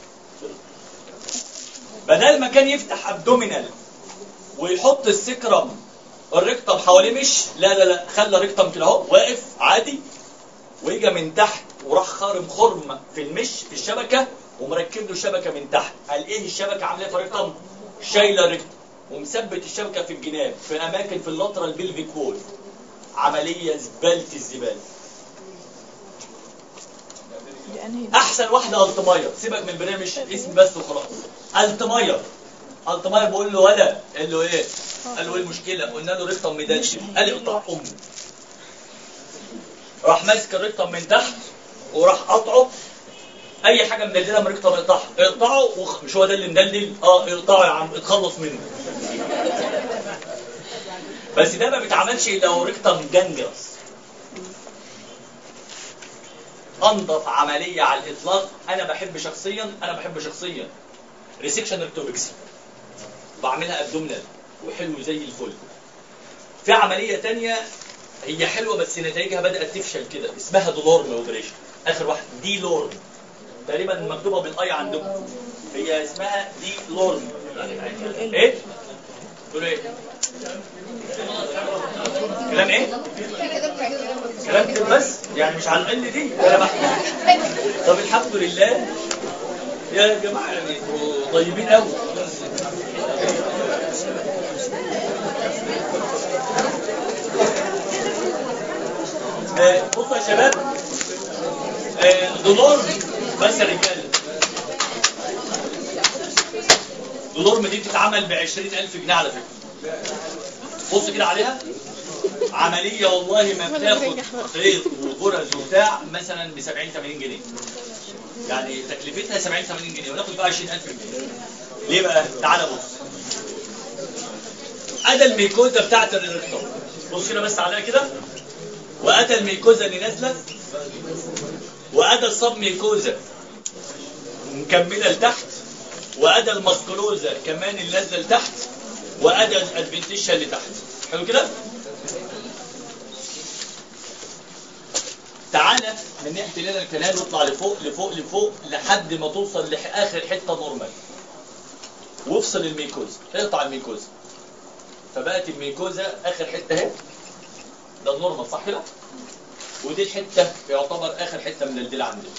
بدل ما كان يفتح ابدومينال ويحط السكرم الريكتم حواليه مش لا لا لا خلى الريكتم كده اهو واقف عادي ويجي من تحت وراح خارم خرم في المش في الشبكه ومركب له شبكه من تحت قال ايه الشبكه عامله ايه في الريكتم شايله الريكتم ومثبت الشبكه في الجناب في اماكن في اللاترال بيلفيك وول عمليه زباله الزباله دي انهي احسن واحده التماير سيبك من البرنامج اسم بس وخلاص التماير التماير بقول له ولا قال له ايه قال له ايه المشكله قلنا له ريكتم مدلش قال لي اقطع امه راح ماسك الريكتم من تحت وراح قطعه اي حاجه مدلدله من الريكتم اقطعها اقطعه وخ مش هو ده اللي مدلدل اه اقطعه يا عم اتخلص منه بس ده ما بيتعملش الا لو ريكتم جنجرس انظف عمليه على الاطلاق انا بحب شخصيا انا بحب شخصيا ريسكشن ريكتوبكسي بعملها ابدومينال وحلو زي الفل في عمليه تانية هي حلوه بس نتائجها بدات تفشل كده اسمها دولورم اوبريشن اخر واحده دي لورم تقريبا مكتوبه بالاي عندكم هي اسمها دي لورم ايه تقول ايه كلام ايه كلام كده بس يعني مش على القل دي انا بحكي طب الحمد لله يا جماعه يعني انتوا طيبين قوي آه، بصوا يا شباب آه، دولار بس يا رجاله دولار دي بتتعمل ب 20000 جنيه على فكره بص كده عليها عملية والله ما بتاخد خيط وغرز وبتاع مثلا ب 70 80 جنيه يعني تكلفتها 70 80 جنيه وناخد بقى 20000 جنيه ليه بقى؟ تعالى بص ادى الميكوزا بتاعت الريكتوم بص كده بس عليها كده وادى الميكوزا اللي نازله وادى الصب ميكوزا مكمله لتحت وادى المسكلوزا كمان اللي نازله لتحت وادى الادفنتيشا اللي تحت حلو كده؟ تعالى من ناحيه لنا الكنال واطلع لفوق لفوق لفوق لحد ما توصل لاخر حته نورمال وافصل الميكوزا اقطع الميكوزا فبقت الميكوزا اخر حته اهي ده النورمال صح كده ودي الحته يعتبر اخر حته من الديل عندنا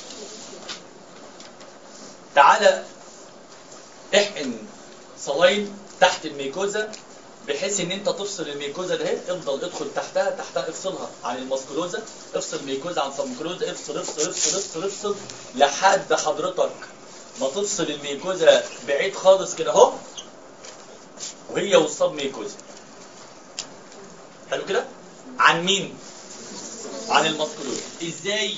تعالى احقن صلاين تحت الميكوزا بحيث ان انت تفصل الميكوزا ده اهي افضل ادخل تحتها تحتها افصلها عن الماسكولوزا افصل الميكوزا عن السبميكولوزا افصل افصل افصل افصل افصل لحد حضرتك ما تفصل الميكوزا بعيد خالص كده اهو وهي والصب ميكوزا حلو كده عن مين عن الماسكولوزا ازاي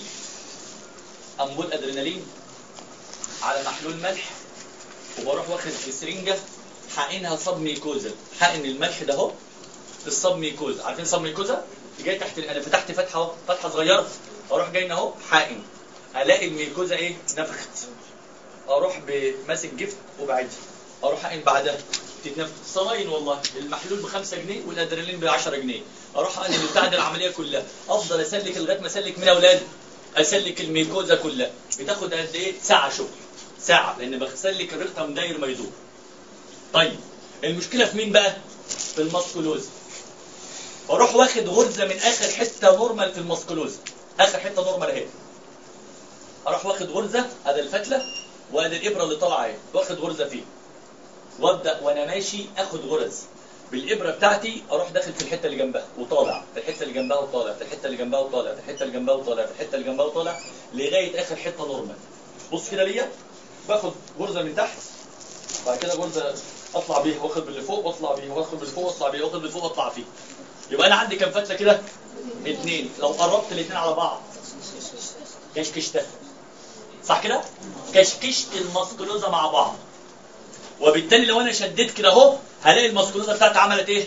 امبول ادرينالين على محلول ملح وبروح واخد في سرنجه حقنها صب ميكوزا حقن الملح ده اهو في الصب ميكوزا عارفين صب ميكوزا جاي تحت انا فتحت فتحه اهو فتحه صغيره اروح جاي هنا اهو حقن الاقي الميكوزا ايه نفخت اروح بماسك جفت وبعدها اروح حقن بعدها تتنفخ صلاين والله المحلول ب 5 جنيه والادرينالين ب 10 جنيه اروح اقلل البتاع ده العمليه كلها افضل اسلك لغايه ما اسلك من اولاد اسلك الميكوزا كلها بتاخد قد ايه ساعه شغل ساعه لان بسلك الرقم داير ما يدور طيب المشكله في مين بقى في الماسكولوز اروح واخد غرزه من اخر حته نورمال في الماسكولوز اخر حته نورمال اهي اروح واخد غرزه ادي الفتله وادي الابره اللي طالعه اهي واخد غرزه فيه وابدا وانا ماشي اخد غرز بالابره بتاعتي اروح داخل في الحته اللي جنبها وطالع في الحته اللي جنبها وطالع في الحته اللي جنبها وطالع في الحته اللي جنبها وطالع في الحته اللي جنبها وطالع لغايه اخر حته نورمال بص كده ليا باخد غرزه من تحت بعد كده غرزه اطلع بيها واخد باللي فوق واطلع بيها واخد باللي فوق واطلع بيها واخد باللي فوق واطلع فيه يبقى انا عندي كام فتله كده اثنين لو قربت الاثنين على بعض كشكشتها صح كده كشكشت الماسكولوزا مع بعض وبالتالي لو انا شديت كده اهو هلاقي الماسكولوزا بتاعتي عملت ايه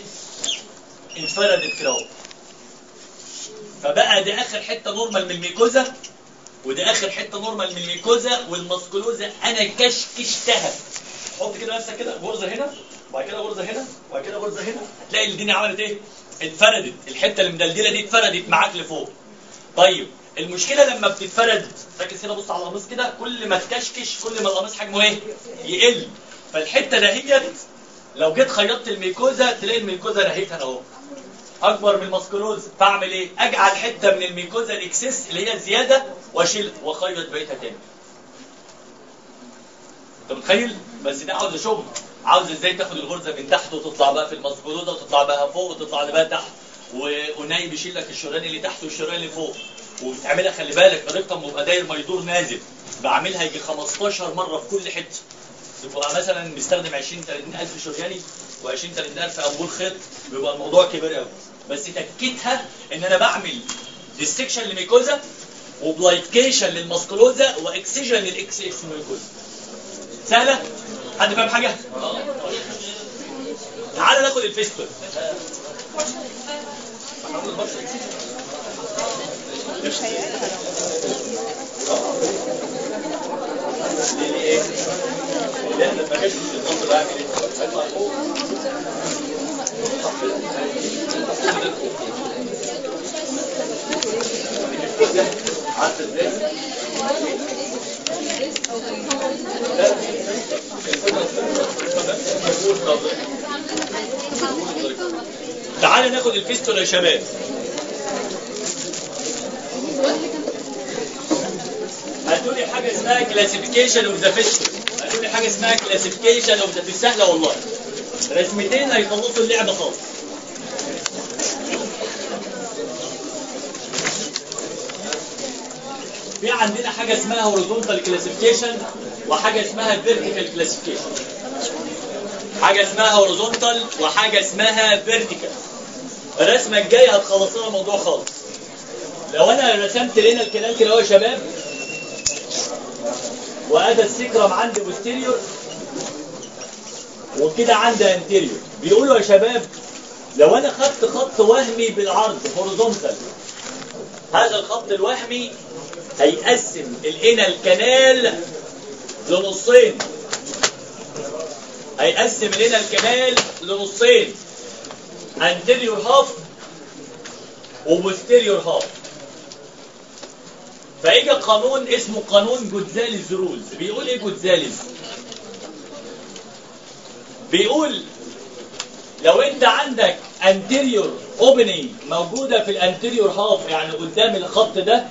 انفردت كده اهو فبقى دي اخر حته نورمال من الميكوزا ودي اخر حته نورمال من الميكوزا والماسكولوزا انا كشكشتها حط كده نفسك كده غرزه هنا وبعد كده غرزه هنا وبعد كده غرزه هنا هتلاقي الدنيا عملت ايه اتفردت الحته اللي مدلدله دي اتفردت معاك لفوق طيب المشكله لما بتتفرد ركز هنا بص على القميص كده كل ما تكشكش كل ما القميص حجمه ايه يقل فالحته دهيت لو جيت خيطت الميكوزا تلاقي الميكوزا نهيتها اهو اكبر من الماسكولوز فاعمل ايه اجعل حته من الميكوزا الاكسس اللي هي زياده واشيل واخيط بقيتها تاني انت متخيل بس ده عاوز شغل عاوز ازاي تاخد الغرزه من تحت وتطلع بقى في الماسكولوزا وتطلع بقى فوق وتطلع بقى تحت و- ونايب يشيل لك الشريان اللي تحت والشريان اللي فوق وبتعملها خلي بالك الرقم بيبقى داير ما يدور نازل بعملها يجي 15 مره في كل حته تبقى مثلا مستخدم 20 30 الف شرياني و20 30 الف امبول خيط بيبقى الموضوع كبير قوي بس تكتها ان انا بعمل ديستكشن لميكوزا وبلايكيشن للماسكولوزا واكسجن للاكس اكس ميكوزا سهله حد فاهم حاجه تعال ناخد الفيستول مش هيقلها ليه ايه؟ لان ما كانش النص بعمل ايه؟ هيطلع فوق عارف ازاي؟ تعال ناخد الفيستولا يا شباب هتقول لي حاجه اسمها كلاسيفيكيشن اوف ذا فيستول هتقول لي حاجه اسمها كلاسيفيكيشن اوف ذا سهله والله رسمتين هيخلصوا اللعبه خالص في عندنا حاجه اسمها هوريزونتال كلاسيفيكيشن وحاجه اسمها فيرتيكال كلاسيفيكيشن حاجه اسمها هوريزونتال وحاجه اسمها فيرتيكال الرسمه الجايه هتخلص لنا الموضوع خالص لو انا رسمت لنا الكلام كده اهو يا شباب وادى السكرم عندي بوستيريور وكده عندي انتيريور بيقولوا يا شباب لو انا خدت خط وهمي بالعرض هوريزونتال هذا الخط الوهمي هيقسم الانال كانال لنصين هيقسم الانال كانال لنصين انتيريور هاف وبوستيريور هاف فاجى قانون اسمه قانون جونزاليز رولز بيقول ايه جونزاليز بيقول لو انت عندك انتيريور اوبننج موجوده في الانتيريور هاف يعني قدام الخط ده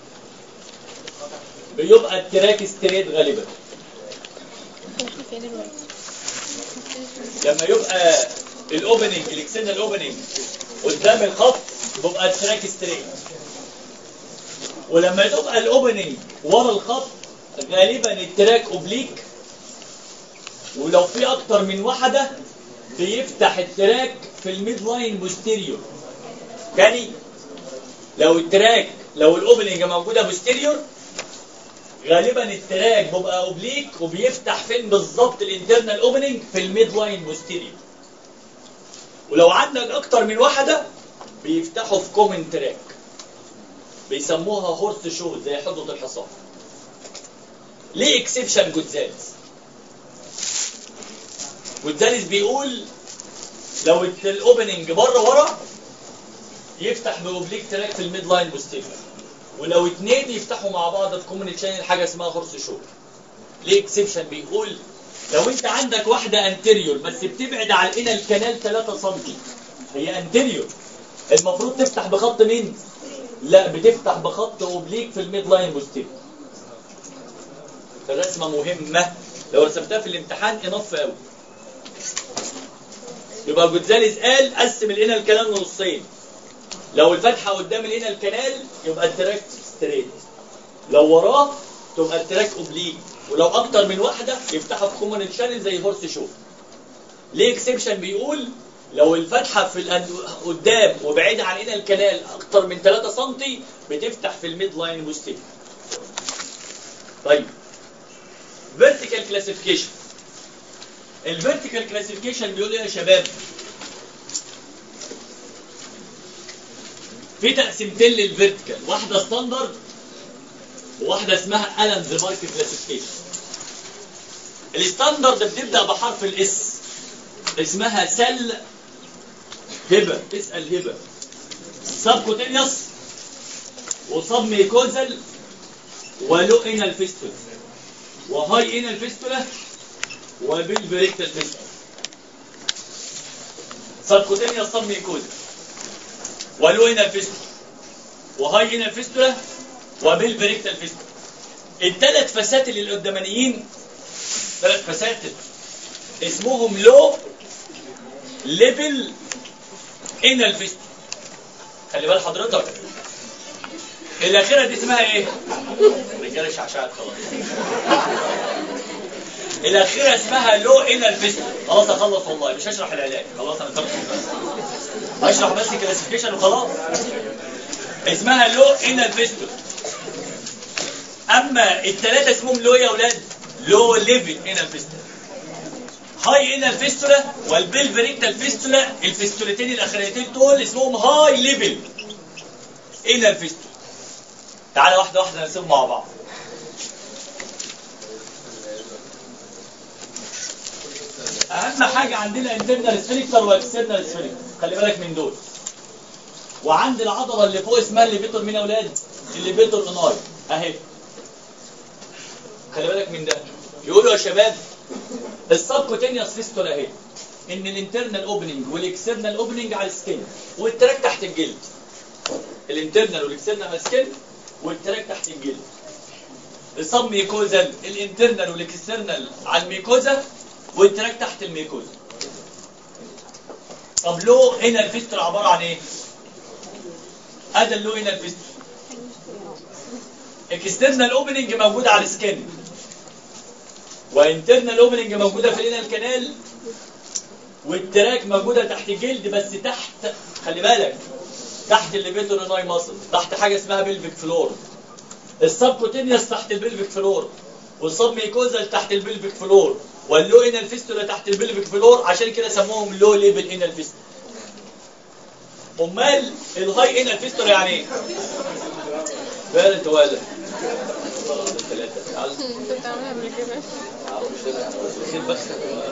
بيبقى التراك ستريت غالبا احنا فين دلوقتي لما يبقى الاوبننج الاكسترنال اوبننج قدام الخط بيبقى التراك ستريت ولما تبقى الاوبننج ورا الخط غالبا التراك اوبليك ولو في اكتر من واحده بيفتح التراك في الميد لاين بوستيريور تاني لو التراك لو الاوبننج موجوده بوستيريور غالبا التراك بيبقى اوبليك وبيفتح فين بالظبط الانترنال اوبننج في الميد لاين بوستيريور ولو عندك اكتر من واحده بيفتحوا في كومن تراك بيسموها هورس شو زي حدوة الحصان ليه اكسبشن جوتزاليز جوتزاليز بيقول لو الاوبننج بره ورا يفتح باوبليك تراك في الميد لاين بوستيريور ولو اتنين يفتحوا مع بعض في كومن تشانل حاجه اسمها هورس شو ليه اكسبشن بيقول لو انت عندك واحده انتيريور بس بتبعد عن الانال الكنال 3 سم هي انتيريور المفروض تفتح بخط مين لا بتفتح بخط اوبليك في الميد لاين بوستيريور الرسمه مهمه لو رسمتها في الامتحان انف قوي يبقى جوتزاليز قال قسم الانال كنال نصين لو الفتحه قدام الانال كنال يبقى التراك ستريت لو وراه تبقى التراك اوبليك ولو اكتر من واحده يفتحها في كومن شانل زي هورس شو ليه اكسبشن بيقول لو الفتحه في الأن- قدام وبعيده عن الانال كنال اكتر من 3 سم بتفتح في الميد لاين بوستيريور طيب فيرتيكال كلاسيفيكيشن الفيرتيكال كلاسيفيكيشن بيقول ايه يا شباب في تقسيمتين للفيرتيكال واحده ستاندرد وواحده اسمها الان مارك كلاسيفيكيشن الستاندرد بتبدا بحرف الاس اسمها سل هبه اسال هبه سبكوتينيوس وصب ميكوزل ولو انال فيستولا وهاي انال فيستولا وبالبريكتال فيستولا سبكوتينيوس صب ميكوزل ولو انال فيستولا وهاي انال فيستولا وبالبريكتال فيستولا الثلاث فساتل القدامانيين ثلاث فساتل اسمهم لو ليفل انال فيستولا خلي بال حضرتك الاخيره دي اسمها ايه رجاله شعشعت خلاص الاخيره اسمها لو انال فيستولا خلاص اخلص والله مش هشرح العلاج خلاص انا تركت هشرح بس كلاسيفيكيشن وخلاص اسمها لو انال فيستولا اما الثلاثه اسمهم لو يا اولاد لو ليفل انال فيستولا هاي انال فيستولا والبلفريكتال فيستولا الفيستولتين الاخريتين دول اسمهم هاي ليفل انال فيستولا تعالى واحده واحده نرسمهم مع بعض اهم حاجه عندنا انترنال سفينكتر واكسترنال سفينكتر خلي بالك من دول وعند العضله اللي فوق اسمها الليفيتور مين يا اولاد الليفيتور اناي اهي خلي بالك من ده يقولوا يا شباب السبكوتينيوس فيستولا اهي ان الانترنال اوبننج والاكسترنال اوبننج على السكين والتراك تحت الجلد الانترنال والاكسترنال على السكين والتراك تحت الجلد الصب ميكوزال الانترنال والاكسترنال على الميكوزا والتراك تحت الميكوزا طب لو هنا الفيستولا عباره عن ايه؟ ادي اللو هنا الفيستولا اكسترنال اوبننج موجوده على السكين وانترنال اوبننج موجوده في الانال كانال والتراك موجوده تحت الجلد بس تحت خلي بالك تحت الليفيتور ناي ماسل تحت حاجه اسمها بلفيك فلور السبكوتينيوس تحت البلفيك فلور والصب ميكوزال تحت البلفيك فلور واللو انال فيستولا تحت البلفيك فلور عشان كده سموهم لو ليفل انال فيستولا امال الهاي انال فيستولا يعني ايه؟ بالت ولا ثلاثة انت بتعملها قبل كده خير بس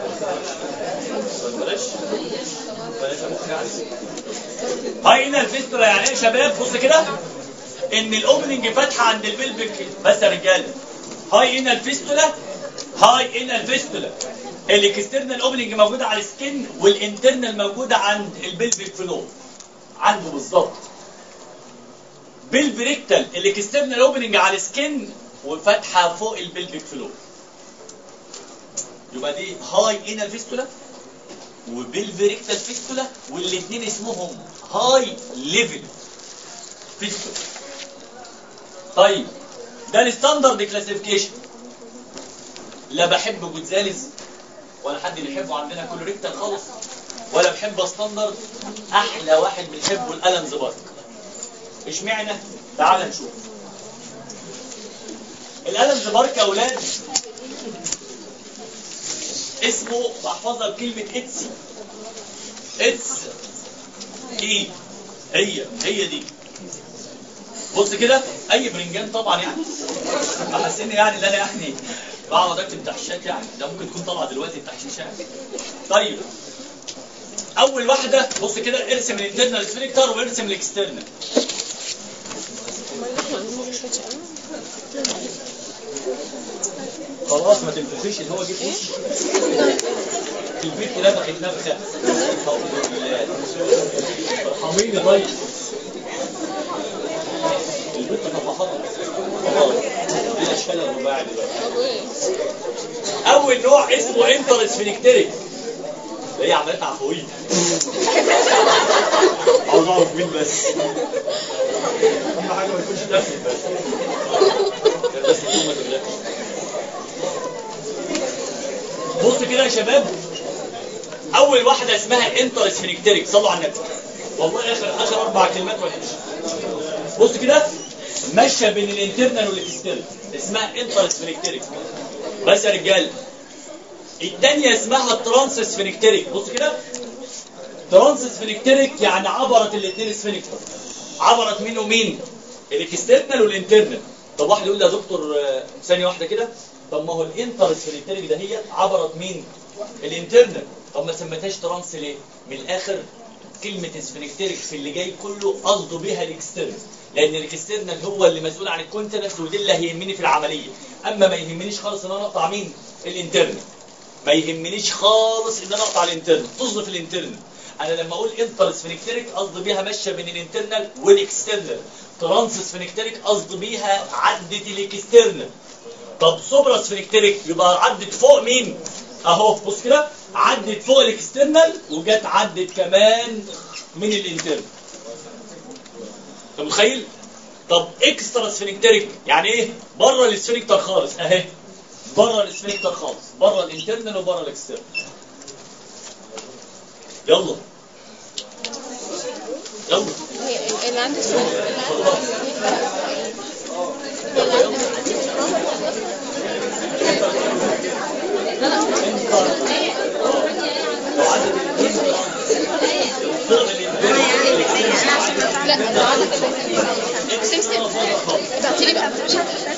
بلاش بلاش أبوك يعني. هاي هنا الفيستولا يعني ايه يا شباب بص كده ان الاوبننج فاتحه عند البلبك بس يا رجاله هاي هنا الفيستولا هاي هنا الفيستولا الاكسترنال اوبننج موجوده على السكن والانترنال موجوده عند البلبك فلور عنده بالظبط بالبريكتال الاكسترنال اوبننج على السكن وفاتحه فوق البلبك فلور يبقى دي هاي انال فيستولا وبالفيريكتال فيستولا والاثنين اسمهم هاي ليفل فيستولا طيب ده الستاندرد كلاسيفيكيشن لا بحب جوتزاليز ولا حد بيحبه عندنا كولوريكتال خالص ولا بحب ستاندرد احلى واحد بنحبه الالم زبارك اشمعنى تعال نشوف الالم زبارك يا اولاد اسمه بحفظها بكلمة اتسي اتس ايه هي هي دي بص كده اي برنجان طبعا يعني حاسين يعني ان انا يعني بقعد اكتب تحشيشات يعني ده ممكن تكون طالعه دلوقتي التحشيش يعني طيب اول واحده بص كده ارسم الانترنال سفنكتر وارسم الاكسترنال امال احنا عندنا مش فاتش قوي خلاص ما تنفخيش اللي هو جه في وشي البيت نفخت نفخه الحمد لله ارحميني طيب البيت طفحت خلاص دي اشكال الرباعي دلوقتي طب ايه اول نوع اسمه انترس فينكتريك هي عملت عفويه عاوز اعرف مين بس اهم حاجه ما يكونش داخل بس كان بس يكون ما تغلقش بص كده يا شباب اول واحده اسمها انترس فينكتريك صلوا على النبي والله اخر اخر اربع كلمات وحش بص كده ماشيه بين الانترنال والاكسترنال اسمها انترس فينكتريك بس يا رجاله الثانيه اسمها ترانسس فينكتريك بص كده ترانسس فينكتريك يعني عبرت الاثنين سفينكتر عبرت مين ومين الاكسترنال والانترنال طب واحد يقول لي يا دكتور آه، ثانيه واحده كده طب ما هو الانترس فينكتريك ده هي عبرت مين الانترنال طب ما سميتهاش ترانس ليه من الاخر كلمة سفنكتريك في اللي جاي كله قصده بيها الاكسترنال لان الاكسترنال هو اللي مسؤول عن الكونتنس ودي اللي هيهمني في العملية اما ما يهمنيش خالص ان انا اقطع مين الانترنال ما يهمنيش خالص ان انا اقطع الانترنال تصدف الانترنال انا لما اقول انتر سفنكتريك قصدي بيها ماشيه بين الانترنال والاكسترنال ترانس سفنكتريك قصدي بيها عدت الاكسترنال طب سوبرا سفنكتريك يبقى عدت فوق مين اهو بص كده عدت فوق الاكسترنال وجت عدت كمان من الانترنال انت متخيل طب اكسترا سفنكتريك يعني ايه بره السفنكتر خالص اهي بره السفنكتر خالص بره الانترنال وبره الاكسترنال يلا يلا هي اللي عندي سؤال اللي عندي لا لا لو عدت الانترنال فوق الانترنال لا سمسم ابعتي لي بقى